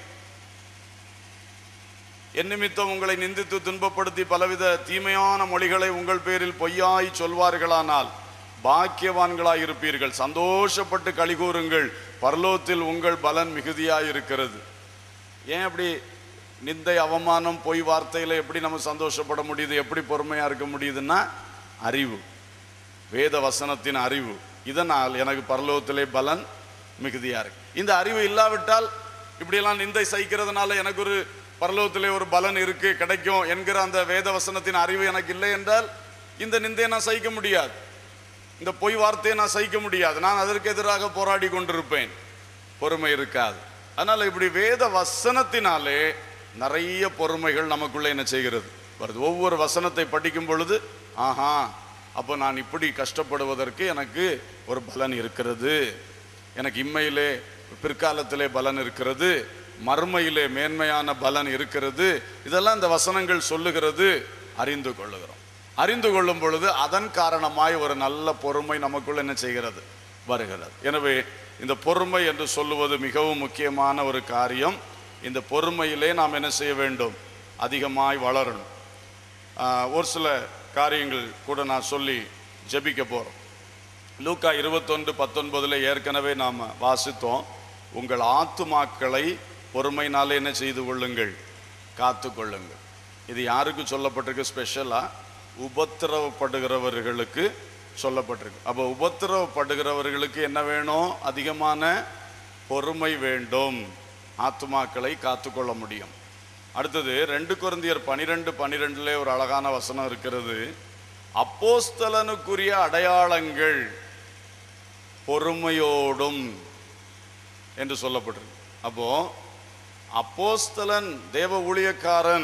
என் நிமித்தம் உங்களை நிந்தித்து துன்பப்படுத்தி பலவித தீமையான மொழிகளை உங்கள் பேரில் பொய்யாய் சொல்வார்களானால் பாக்கியவான்களாய் இருப்பீர்கள் சந்தோஷப்பட்டு கலிகூறுங்கள் பரலோகத்தில் உங்கள் பலன் மிகுதியாய் இருக்கிறது ஏன் அப்படி நிந்தை அவமானம் பொய் வார்த்தையில எப்படி நம்ம சந்தோஷப்பட முடியுது எப்படி பொறுமையா இருக்க முடியுதுன்னா அறிவு வேத வசனத்தின் அறிவு இதனால் எனக்கு பரலோகத்திலே பலன் மிகுதியா இருக்கு இந்த அறிவு இல்லாவிட்டால் இப்படியெல்லாம் நிந்தை சகிக்கிறதுனால எனக்கு ஒரு பரலோகத்திலே ஒரு பலன் இருக்கு கிடைக்கும் என்கிற அந்த வேத வசனத்தின் அறிவு எனக்கு இல்லை என்றால் இந்த நிந்தையை நான் சகிக்க முடியாது இந்த பொய் வார்த்தையை நான் சகிக்க முடியாது நான் அதற்கு எதிராக போராடி கொண்டிருப்பேன் பொறுமை இருக்காது அதனால இப்படி வேத வசனத்தினாலே நிறைய பொறுமைகள் நமக்குள்ள என்ன செய்கிறது வருது ஒவ்வொரு வசனத்தை படிக்கும் பொழுது ஆஹா அப்போ நான் இப்படி கஷ்டப்படுவதற்கு எனக்கு ஒரு பலன் இருக்கிறது எனக்கு இம்மையிலே பிற்காலத்திலே பலன் இருக்கிறது மறுமையிலே மேன்மையான பலன் இருக்கிறது இதெல்லாம் இந்த வசனங்கள் சொல்லுகிறது அறிந்து கொள்ளுகிறோம் அறிந்து கொள்ளும் பொழுது அதன் காரணமாய் ஒரு நல்ல பொறுமை நமக்குள்ள என்ன செய்கிறது வருகிறது எனவே இந்த பொறுமை என்று சொல்லுவது மிகவும் முக்கியமான ஒரு காரியம் இந்த பொறுமையிலே நாம் என்ன செய்ய வேண்டும் அதிகமாய் வளரணும் ஆஹ், ஒரு சில காரியங்கள் கூட நான் சொல்லி ஜெபிக்க போகிறோம் லூக்கா இருபத்தொன்று பத்தொன்பதுல ஏற்கனவே நாம் வாசித்தோம் உங்கள் ஆத்துமாக்களை பொறுமையினாலே என்ன செய்து கொள்ளுங்கள் காத்து கொள்ளுங்கள் இது யாருக்கு சொல்லப்பட்டிருக்கு ஸ்பெஷலா உபத்திரவப்படுகிறவர்களுக்கு சொல்லப்பட்டிருக்கு அப்போ உபத்திரவப்படுகிறவர்களுக்கு என்ன வேணும் அதிகமான பொறுமை வேண்டும் ஆத்துமாக்களை காத்துக்கொள்ள முடியும் அடுத்தது ரெண்டு குருந்தியர் பனிரெண்டு பனிரெண்டுல ஒரு அழகான வசனம் இருக்கிறது அப்போஸ்தலனுக்குரிய அடையாளங்கள் பொறுமையோடும் என்று சொல்லப்பட்டிருக்கு அப்போ அப்போஸ்தலன் தேவ ஊழியக்காரன்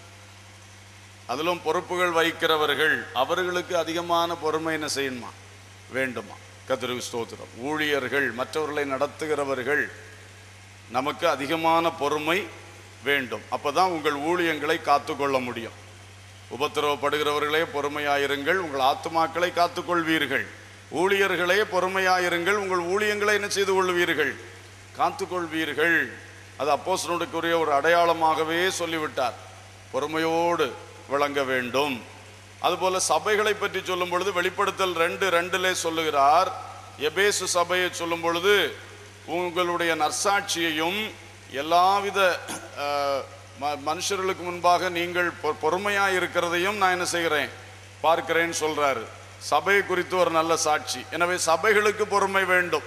அதிலும் பொறுப்புகள் வகிக்கிறவர்கள் அவர்களுக்கு அதிகமான பொறுமை என்ன செய்யணுமா வேண்டுமா கத்திரிக்கு ஸ்தோத்திரம் ஊழியர்கள் மற்றவர்களை நடத்துகிறவர்கள் நமக்கு அதிகமான பொறுமை வேண்டும் அப்பதான் உங்கள் ஊழியங்களை காத்துக்கொள்ள முடியும் உபத்திரவப்படுகிறவர்களே பொறுமையாயிருங்கள் உங்கள் ஆத்துமாக்களை காத்துக்கொள்வீர்கள் ஊழியர்களே பொறுமையாயிருங்கள் உங்கள் ஊழியங்களை என்ன செய்து கொள்வீர்கள் காத்துக்கொள்வீர்கள் அது அப்போஸ்தலனுக்குரிய ஒரு அடையாளமாகவே சொல்லிவிட்டார் பொறுமையோடு விளங்க வேண்டும் அதுபோல சபைகளை பற்றி சொல்லும் பொழுது வெளிப்படுத்தல் ரெண்டு ரெண்டிலே சொல்லுகிறார் எபேசு சபையை சொல்லும் பொழுது உங்களுடைய நற்சாட்சியையும் எல்லாவித அஹ், ம- மனுஷர்களுக்கு முன்பாக நீங்கள் பொ- பொறுமையாய் இருக்கிறதையும் நான் என்ன செய்கிறேன் பார்க்கிறேன்னு சொல்றாரு சபை குறித்து ஒரு நல்ல சாட்சி எனவே சபைகளுக்கு பொறுமை வேண்டும்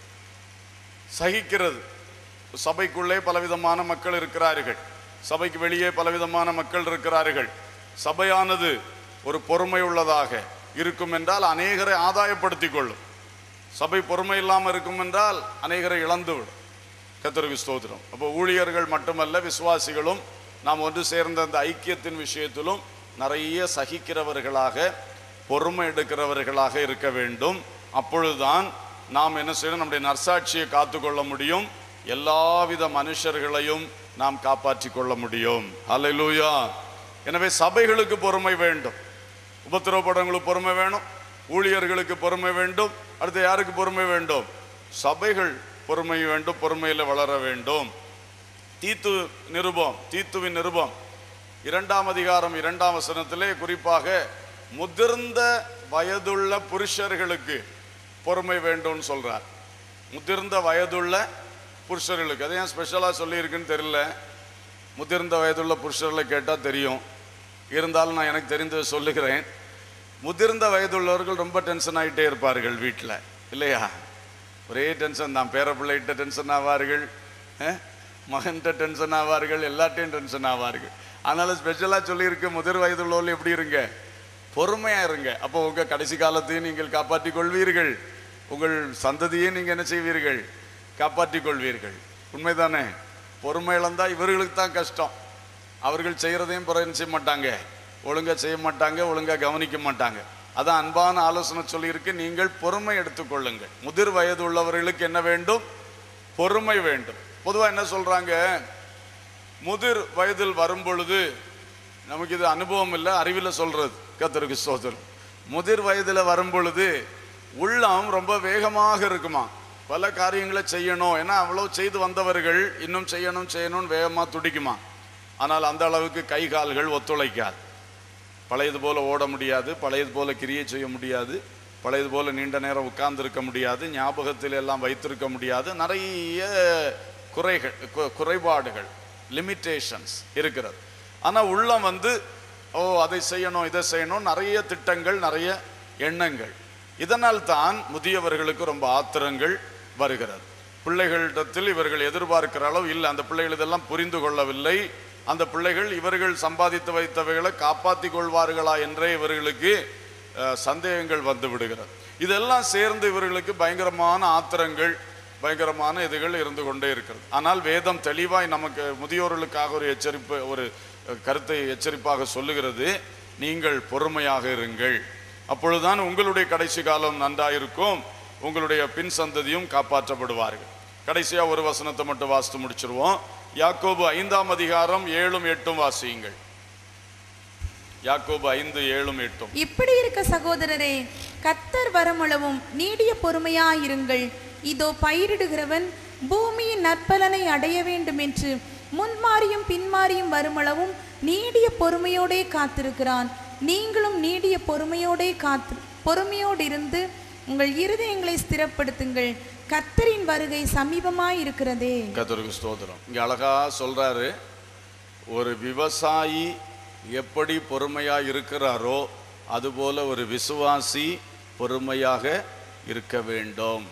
சகிக்கிறது சபைக்குள்ளே பலவிதமான மக்கள் இருக்கிறார்கள் சபைக்கு வெளியே பலவிதமான மக்கள் இருக்கிறார்கள் சபையானது ஒரு பொறுமை உள்ளதாக இருக்கும் என்றால் அநேகரை ஆதாயப்படுத்திக் கொள்ளும் சபை பொறுமை இல்லாமல் இருக்கும் என்றால் அநேகரை இழந்துவிடும் கத்தருக்கு ஸ்தோத்திரம் அப்போ ஊழியர்கள் மட்டுமல்ல விசுவாசிகளும் நாம் ஒன்று சேர்ந்த அந்த ஐக்கியத்தின் விஷயத்திலும் நிறைய சகிக்கிறவர்களாக பொறுமை எடுக்கிறவர்களாக இருக்க வேண்டும் அப்பொழுதுதான் நாம் என்ன செய்யணும் நம்முடைய நற்சாட்சியை காத்துக்கொள்ள முடியும் எல்லாவித மனுஷர்களையும் நாம் காப்பாற்றிக் கொள்ள முடியும் அல்லேலூயா எனவே சபைகளுக்கு பொறுமை வேண்டும் உபத்திரவப்படங்களுக்கு பொறுமை வேணும் ஊழியர்களுக்கு பொறுமை வேண்டும் அடுத்து யாருக்கு பொறுமை வேண்டும் சபைகள் பொறுமை வேண்டும் பொறுமையில் வளர வேண்டும் தீத்து நிருபம் தீத்துவின் நிருபம் இரண்டாம் அதிகாரம் இரண்டாம் வசனத்திலே குறிப்பாக முதிர்ந்த வயதுள்ள புருஷர்களுக்கு பொறுமை வேண்டும்னு சொல்றார் முதிர்ந்த வயதுள்ள புருஷர்களுக்கு அதை ஏன் ஸ்பெஷலாக சொல்லியிருக்குன்னு தெரியல முதிர்ந்த வயதுள்ள புருஷர்களை கேட்டால் தெரியும் இருந்தாலும் நான் எனக்கு தெரிந்ததை சொல்லுகிறேன் முதிர்ந்த வயதுள்ளவர்கள் ரொம்ப டென்ஷன் ஆகிட்டே இருப்பார்கள் வீட்டில் இல்லையா ஒரே டென்ஷன் தான் பேர பிள்ளைகிட்ட டென்ஷன் ஆவார்கள் அஹ், மகன்கிட்ட டென்ஷன் ஆவார்கள் எல்லாட்டையும் டென்ஷன் ஆவார்கள் அதனால ஸ்பெஷலாக சொல்லியிருக்கு முதிர் வயதுள்ளவர்கள் எப்படி இருங்க பொறுமையா இருங்க அப்போ உங்க கடைசி காலத்தையும் நீங்கள் காப்பாற்றிக் கொள்வீர்கள் உங்கள் சந்ததியை நீங்க என்ன செய்வீர்கள் காப்பாற்றிக் கொள்வீர்கள் உண்மைதானே பொறுமை இழந்தா இவர்களுக்கு தான் கஷ்டம் அவர்கள் செய்யறதையும் பிறகு என்ன செய்ய மாட்டாங்க ஒழுங்கா செய்ய மாட்டாங்க ஒழுங்கா கவனிக்க மாட்டாங்க அதான் அன்பான ஆலோசனை சொல்லியிருக்கு நீங்கள் பொறுமை எடுத்துக்கொள்ளுங்கள் முதிர் வயது உள்ளவர்களுக்கு என்ன வேண்டும் பொறுமை வேண்டும் பொதுவா என்ன சொல்றாங்க முதிர் வயதில் வரும் பொழுது நமக்கு இது அனுபவம் இல்லை அறிவில் சொல்றது கத்தருக்கு சோதரம் முதிர் வயதில் வரும் பொழுது உள்ளம் ரொம்ப வேகமாக இருக்குமா பல காரியங்களை செய்யணும் ஏன்னா அவ்வளோ செய்து வந்தவர்கள் இன்னும் செய்யணும் செய்யணும்னு வேகமாக துடிக்குமா ஆனால் அந்த அளவுக்கு கை கால்கள் ஒத்துழைக்காது பழையது போல ஓட முடியாது பழையது போல கிரியை செய்ய முடியாது பழையது போல நீண்ட நேரம் உட்கார்ந்து இருக்க முடியாது ஞாபகத்தில் எல்லாம் வைத்திருக்க முடியாது நிறைய குறைகள் கு- குறைபாடுகள் லிமிட்டேஷன்ஸ் இருக்கிறது ஆனால் உள்ளம் வந்து ஓ அதை செய்யணும் இதை செய்யணும் நிறைய திட்டங்கள் நிறைய எண்ணங்கள் இதனால் தான் முதியவர்களுக்கு ரொம்ப ஆத்திரங்கள் வருகிறது பிள்ளைகளிடத்தில் இவர்கள் எதிர்பார்க்கிற அளவு இல்லை அந்த பிள்ளைகள் இதெல்லாம் புரிந்து கொள்ளவில்லை அந்த பிள்ளைகள் இவர்கள் சம்பாதித்து வைத்தவைகளை காப்பாற்றிக் கொள்வார்களா என்றே இவர்களுக்கு அஹ், சந்தேகங்கள் வந்து விடுகிறது இதெல்லாம் சேர்ந்து இவர்களுக்கு பயங்கரமான ஆத்திரங்கள் பயங்கரமான இதுகள் இருந்து கொண்டே இருக்கிறது ஆனால் வேதம் தெளிவாய் நமக்கு முதியோர்களுக்காக ஒரு எச்சரிப்பு ஒரு அஹ், கருத்தை எச்சரிப்பாக சொல்லுகிறது நீங்கள் பொறுமையாக இருங்கள் அப்பொழுதுதான் உங்களுடைய கடைசி காலம் நன்றாயிருக்கும் உங்களுடைய பின் சந்ததியும் காப்பாற்றப்படுவார்கள் கடைசியா ஒரு வசனத்தை மட்டும் வாசித்து முடிச்சிருவோம் யாக்கோபு ஐந்தாம் அதிகாரம் ஏழும் எட்டும் வாசியுங்கள் யாக்கோபு ஐந்து ஏழும் எட்டும் இப்படி இருக்க சகோதரரே கத்தர் வரமளவும் நீடிய பொறுமையாயிருங்கள் இதோ பயிரிடுகிறவன் பூமியின் நற்பலனை அடைய வேண்டும் என்று முன்மாறியும் பின்மாறியும் வருமளவும் நீடிய பொறுமையோடே காத்திருக்கிறான் நீங்களும் நீடிய பொறுமையோடே காத்து பொறுமையோடு இருந்து உங்கள் இருதயங்களை ஸ்திரப்படுத்துங்கள் கத்தரின் வருகை சமீபமாய் இருக்கிறதே கத்தருக்கு ஸ்தோத்திரம் இங்க அழகா சொல்றாரு ஒரு விவசாயி எப்படி பொறுமையா இருக்கிறாரோ அதுபோல ஒரு விசுவாசி பொறுமையாக இருக்க வேண்டும்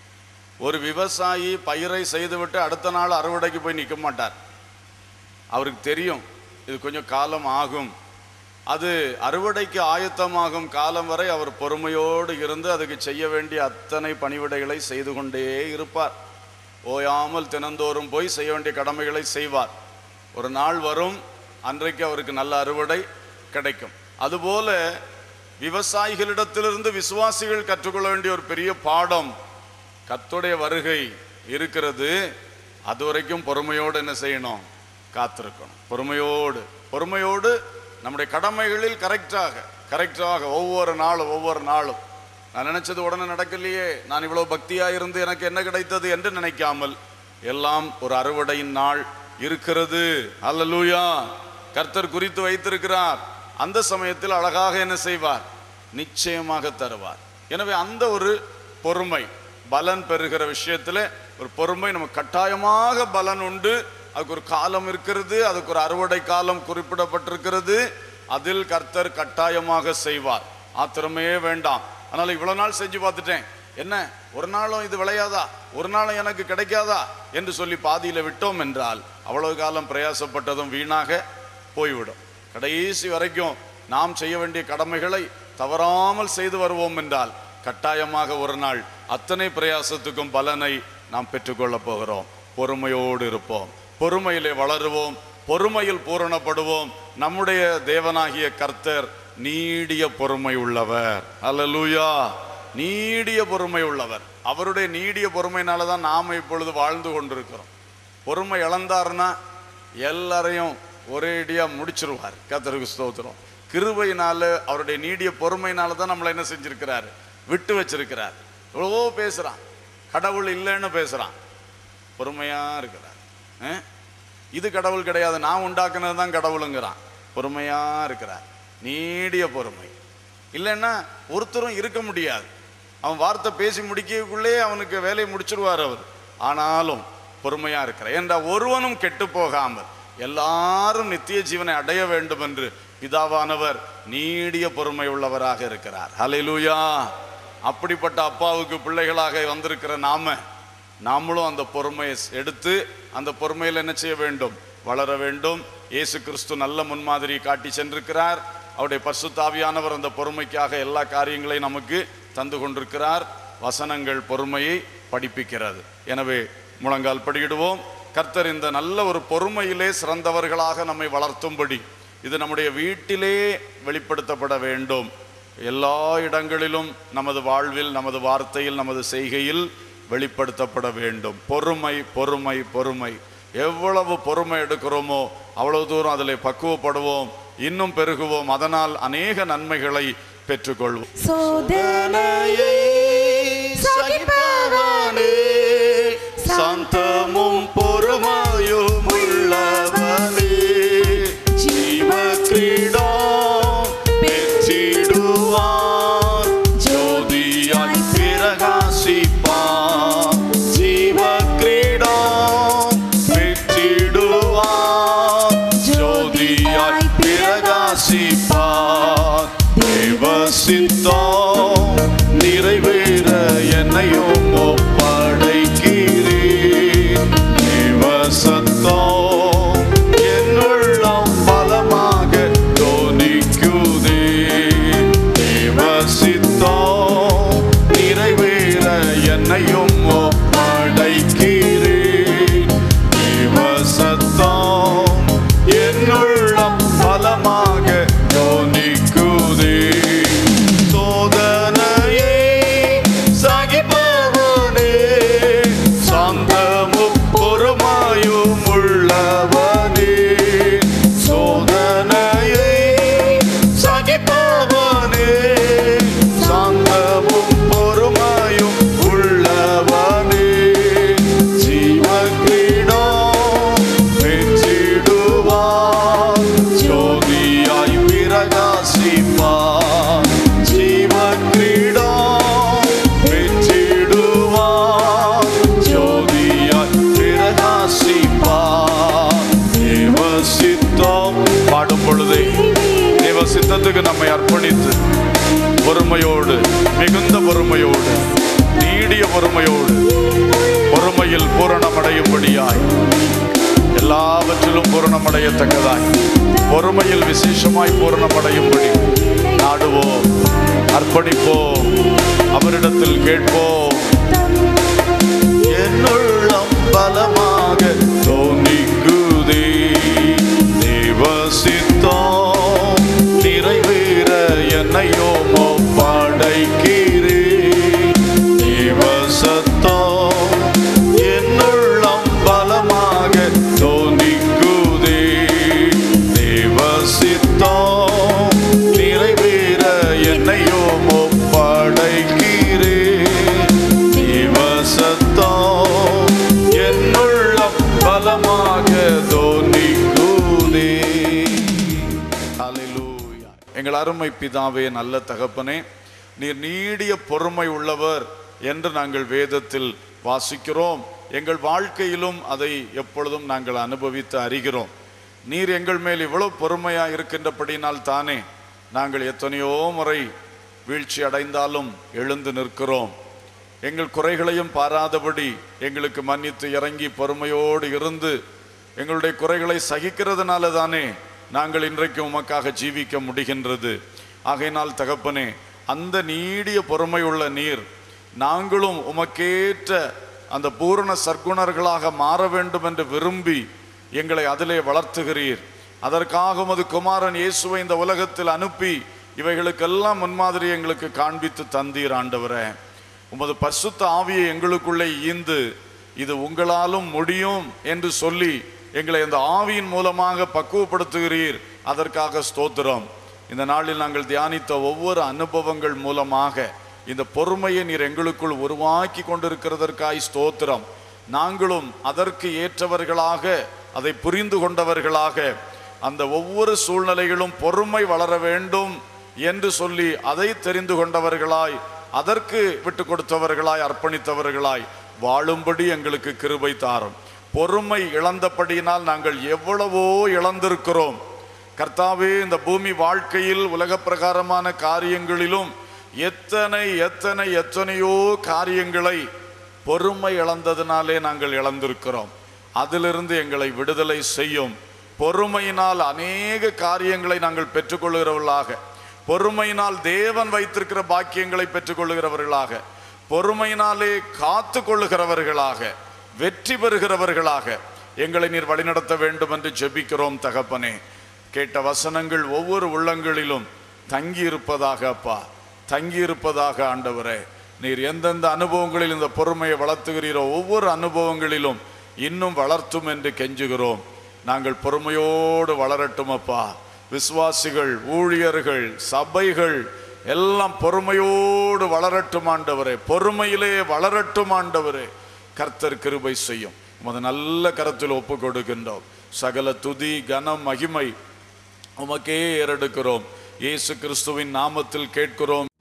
ஒரு விவசாயி பயிரை செய்துவிட்டு அடுத்த நாள் அறுவடைக்கு போய் நிற்க மாட்டார் அவருக்கு தெரியும் இது கொஞ்சம் காலம் ஆகும் அது அறுவடைக்கு ஆயத்தமாகும் காலம் வரை அவர் பொறுமையோடு இருந்து அதுக்கு செய்ய வேண்டிய அத்தனை பணிவிடைகளை செய்து கொண்டே இருப்பார் ஓயாமல் தினந்தோறும் போய் செய்ய வேண்டிய கடமைகளை செய்வார் ஒரு நாள் வரும் அன்றைக்கு அவருக்கு நல்ல அறுவடை கிடைக்கும் அதுபோல விவசாயிகளிடத்திலிருந்து விசுவாசிகள் கற்றுக்கொள்ள வேண்டிய ஒரு பெரிய பாடம் கர்த்தருடைய வருகை இருக்கிறது அது வரைக்கும் பொறுமையோடு என்ன செய்யணும் காத்திருக்கணும் பொறுமையோடு பொறுமையோடு நம்முடைய கடமைகளில் கரெக்டாக கரெக்டாக ஒவ்வொரு நாளும் ஒவ்வொரு நாளும் நான் நினைச்சது உடனே நடக்கலையே நான் இவ்வளவு பக்தியா இருந்து எனக்கு என்ன கிடைத்தது என்று நினைக்காமல் எல்லாம் ஒரு அறுவடையின் நாள் இருக்கிறது அல்லேலூயா கர்த்தர் குறித்து வைத்திருக்கிறார் அந்த சமயத்தில் அழகாக என்ன செய்வார் நிச்சயமாக தருவார் எனவே அந்த ஒரு பொறுமை பலன் பெறுகிற விஷயத்துல ஒரு பொறுமை நமக்கு கட்டாயமாக பலன் உண்டு அதுக்கு ஒரு காலம் இருக்கிறது அதுக்கு ஒரு அறுவடை காலம் குறிப்பிடப்பட்டிருக்கிறது அதில் கர்த்தர் கட்டாயமாக செய்வார் ஆத்திரமே வேண்டாம் அதனால இவ்வளவு நாள் செஞ்சு பார்த்துட்டேன் என்ன ஒரு நாளும் இது விளையாதா ஒரு நாளும் எனக்கு கிடைக்காதா என்று சொல்லி பாதியில விட்டோம் என்றால் அவ்வளவு காலம் பிரயாசப்பட்டதும் வீணாக போய்விடும் கடைசி வரைக்கும் நாம் செய்ய வேண்டிய கடமைகளை தவறாமல் செய்து வருவோம் என்றால் கட்டாயமாக ஒரு நாள் அத்தனை பிரயாசத்துக்கும் பலனை நாம் பெற்றுக்கொள்ளப் போகிறோம் பொறுமையோடு இருப்போம் பொறுமையிலே வளருவோம் பொறுமையில் பூரணப்படுவோம் நம்முடைய தேவனாகிய கர்த்தர் நீடிய பொறுமை உள்ளவர் அல்லேலூயா நீடிய பொறுமை உள்ளவர் அவருடைய நீடிய பொறுமையினால தான் நாம இப்பொழுது வாழ்ந்து கொண்டிருக்கிறோம் பொறுமை இழந்தாருன்னா எல்லாரையும் ஒரேடியா முடிச்சிருவார் கர்த்தருக்கு ஸ்தோத்திரம் கிருபையினால அவருடைய நீடிய பொறுமையினால தான் நம்மளை என்ன செஞ்சிருக்கிறாரு விட்டு வச்சிருக்கிறார் எவ்வளவோ பேசுறான் கடவுள் இல்லைன்னு பேசுறான் பொறுமையா இருக்கிறார் ஆ? இது கடவுள் கிடையாது நான் உண்டாக்குனது தான் கடவுளுங்கிறான் பொறுமையா இருக்கிறார் நீடிய பொறுமை இல்லைன்னா ஒருத்தரும் இருக்க முடியாது அவன் வார்த்தை பேசி முடிக்கக்குள்ளே அவனுக்கு வேலையை முடிச்சிருவார் அவர் ஆனாலும் பொறுமையா இருக்கிறார் என்ற ஒருவனும் கெட்டு போகாமல் எல்லாரும் நித்திய ஜீவனை அடைய வேண்டும் என்று பிதாவானவர் நீடிய பொறுமை உள்ளவராக இருக்கிறார் ஹalleluya அப்படிப்பட்ட அப்பாவுக்கு பிள்ளைகளாக வந்திருக்கிற நாம நாமளும் அந்த பொறுமையை எடுத்து அந்த பொறுமையில் என்ன செய்ய வேண்டும் வளர வேண்டும் இயேசு கிறிஸ்து நல்ல முன்மாதிரி காட்டி சென்றிருக்கிறார் அவருடைய பரிசுத்தாவியானவர் அந்த பொறுமைக்காக எல்லா காரியங்களையும் நமக்கு தந்து கொண்டிருக்கிறார் வசனங்கள் பொறுமையை படிப்பிக்கிறது எனவே முழங்கால் படியிடுவோம் கர்த்தர் இந்த நல்ல ஒரு பொறுமையிலே சிறந்தவர்களாக நம்மை வளர்த்தும்படி இது நம்முடைய வீட்டிலே வெளிப்படுத்தப்பட வேண்டும் எல்லா இடங்களிலும் நமது வாழ்வில் நமது வார்த்தையில் நமது செய்கையில் வெளிப்படுத்தப்பட வேண்டும் பொறுமை பொறுமை பொறுமை எவ்வளவு பொறுமை எடுக்கிறோமோ அவ்வளவு தூரம் அதில் பக்குவப்படுவோம் இன்னும் பெருகுவோம் அதனால் அநேக நன்மைகளை பெற்றுக்கொள்வோம் சோதனையை சகிப்பவனே, சாந்தமும் பொறுமையும் உள்ளவனே ஜீவ கிரீடம் பெற்றிடுவார் ஜோதியாய் பிரகாசிப்பார் ஜீவ கிரீடம் பெற்றிடுவார் ஜோதியாய் பிரகாசிப்பார் தேவ சித்தம் நிறைவேற என்னையும் ஒப்படைக்கிறேன் தேவ சத்தம் என்னுள்ளம் பலமாக தோனிக்குதே தேவ சித்தம் நிறைவேற என்னையும் ஒப்படைக்கிறேன் தேவ சத்தம் என்னுள்ளம் பலமாக தோனிக்குதே சோ தேவ சித்தத்துக்கு நம்மை அர்ப்பணித்து பொறுமையோடு மிகுந்த பொறுமையோடு நீடிய பொறுமையோடு பொறுமையில் பூரணமடையும்படியாய் எல்லாவற்றிலும் பூரணமடையத்தக்கதாய் பொறுமையில் விசேஷமாய் பூரணமடையும்படி நாடுவோம் அர்ப்பணிப்போம் அவரிடத்தில் கேட்போம் என்னுள்ளம் பலமாக தோணிக்குதே தேவ சித்தம் நிறைவேற என்னையோ படைக்கிறே தேவ சத்தம் என்னுள்ளம் பலமாக தோணிக்குதே தேவ சித்தம் நிறைவேற என்னையோ படைக்கிறே தேவ சத்தம் என்னுள்ளம் பலமாக தோணிக்குதே ஹalleluya எங்கள் அருமை பிதாவே நல்ல தகப்பனே நீர் நீடிய பொறுமை உள்ளவர் என்று நாங்கள் வேதத்தில் வாசிக்கிறோம் எங்கள் வாழ்க்கையிலும் அதை எப்பொழுதும் நாங்கள் அனுபவித்து அறிகிறோம் நீர் எங்கள் மேல் இவ்வளவு பொறுமையா இருக்கின்றபடினால் தானே நாங்கள் எத்தனையோ முறை வீழ்ச்சி அடைந்தாலும் எழுந்து நிற்கிறோம் எங்கள் குறைகளையும் பாராதபடி எங்களுக்கு மன்னித்து இறங்கி பொறுமையோடு இருந்து எங்களுடைய குறைகளை சகிக்கிறதுனால தானே நாங்கள் இன்றைக்கு உமக்காக ஜீவிக்க முடிகின்றது ஆகையினால் தகப்பனே அந்த நீடிய பொறுமையுள்ள நீர் நாங்களும் உமக்கேற்ற அந்த பூரண சர்க்குணர்களாக மாற வேண்டும் என்று விரும்பி எங்களை அதிலே வளர்த்துகிறீர் அதற்காக உமது குமாரன் இயேசுவை இந்த உலகத்தில் அனுப்பி இவைகளுக்கெல்லாம் முன்மாதிரி எங்களுக்கு காண்பித்து தந்தீர் ஆண்டவரே உமது பரிசுத்த ஆவியை எங்களுக்குள்ளே ஈந்து இது உங்களாலும் முடியும் என்று சொல்லி எங்களை அந்த ஆவியின் மூலமாக பக்குவப்படுத்துகிறீர் அதற்காக ஸ்தோத்திரம் இந்த நாளில் நாங்கள் தியானித்த ஒவ்வொரு அனுபவங்கள் மூலமாக இந்த பொறுமையை நீர் எங்களுக்குள் உருவாக்கி கொண்டிருக்கிறதற்காய் ஸ்தோத்திரம் நாங்களும் அதற்கு ஏற்றவர்களாக அதை புரிந்து கொண்டவர்களாக அந்த ஒவ்வொரு சூழ்நிலைகளும் பொறுமை வளர வேண்டும் என்று சொல்லி அதை தெரிந்து கொண்டவர்களாய் அதற்கு விட்டு கொடுத்தவர்களாய் அர்ப்பணித்தவர்களாய் வாழும்படி எங்களுக்கு கிருபை தாரும் பொறுமை இழந்தபடியினால் நாங்கள் எவ்வளவோ இழந்திருக்கிறோம் கர்த்தாவே இந்த பூமி வாழ்க்கையில் உலக பிரகாரமான காரியங்களிலும் எத்தனை எத்தனை எத்தனையோ காரியங்களை பொறுமை இழந்ததினாலே நாங்கள் இழந்திருக்கிறோம் அதிலிருந்து எங்களை விடுதலை செய்யும் பொறுமையினால் அநேக காரியங்களை நாங்கள் பெற்றுக்கொள்கிறவர்களாக பொறுமையினால் தேவன் வைத்திருக்கிற பாக்கியங்களை பெற்றுக்கொள்கிறவர்களாக பொறுமையினாலே காத்து கொள்ளுகிறவர்களாக வெற்றி பெறுகிறவர்களாக எங்களை நீர் வழிநடத்த வேண்டும் என்று ஜெபிக்கிறோம் தகப்பனே கேட்ட வசனங்கள் ஒவ்வொரு உள்ளங்களிலும் தங்கி இருப்பதாக அப்பா தங்கி இருப்பதாக ஆண்டவரே நீர் எந்தெந்த அனுபவங்களில் இந்த பொறுமையை வளர்த்துகிறீரோ ஒவ்வொரு அனுபவங்களிலும் இன்னும் வளர்த்தும் என்று கெஞ்சுகிறோம் நாங்கள் பொறுமையோடு வளரட்டும் அப்பா விசுவாசிகள் ஊழியர்கள் சபைகள் எல்லாம் பொறுமையோடு வளரட்டும் ஆண்டவரே பொறுமையிலே வளரட்டும் ஆண்டவரே கர்த்தர் கிருபை செய்யும் உமது நல்ல கரத்தில் ஒப்பு கொடுக்கின்றோம் சகல துதி கனம் மகிமை உமக்கே ஏறெடுக்கிறோம் இயேசு கிறிஸ்துவின் நாமத்தில் கேட்கிறோம்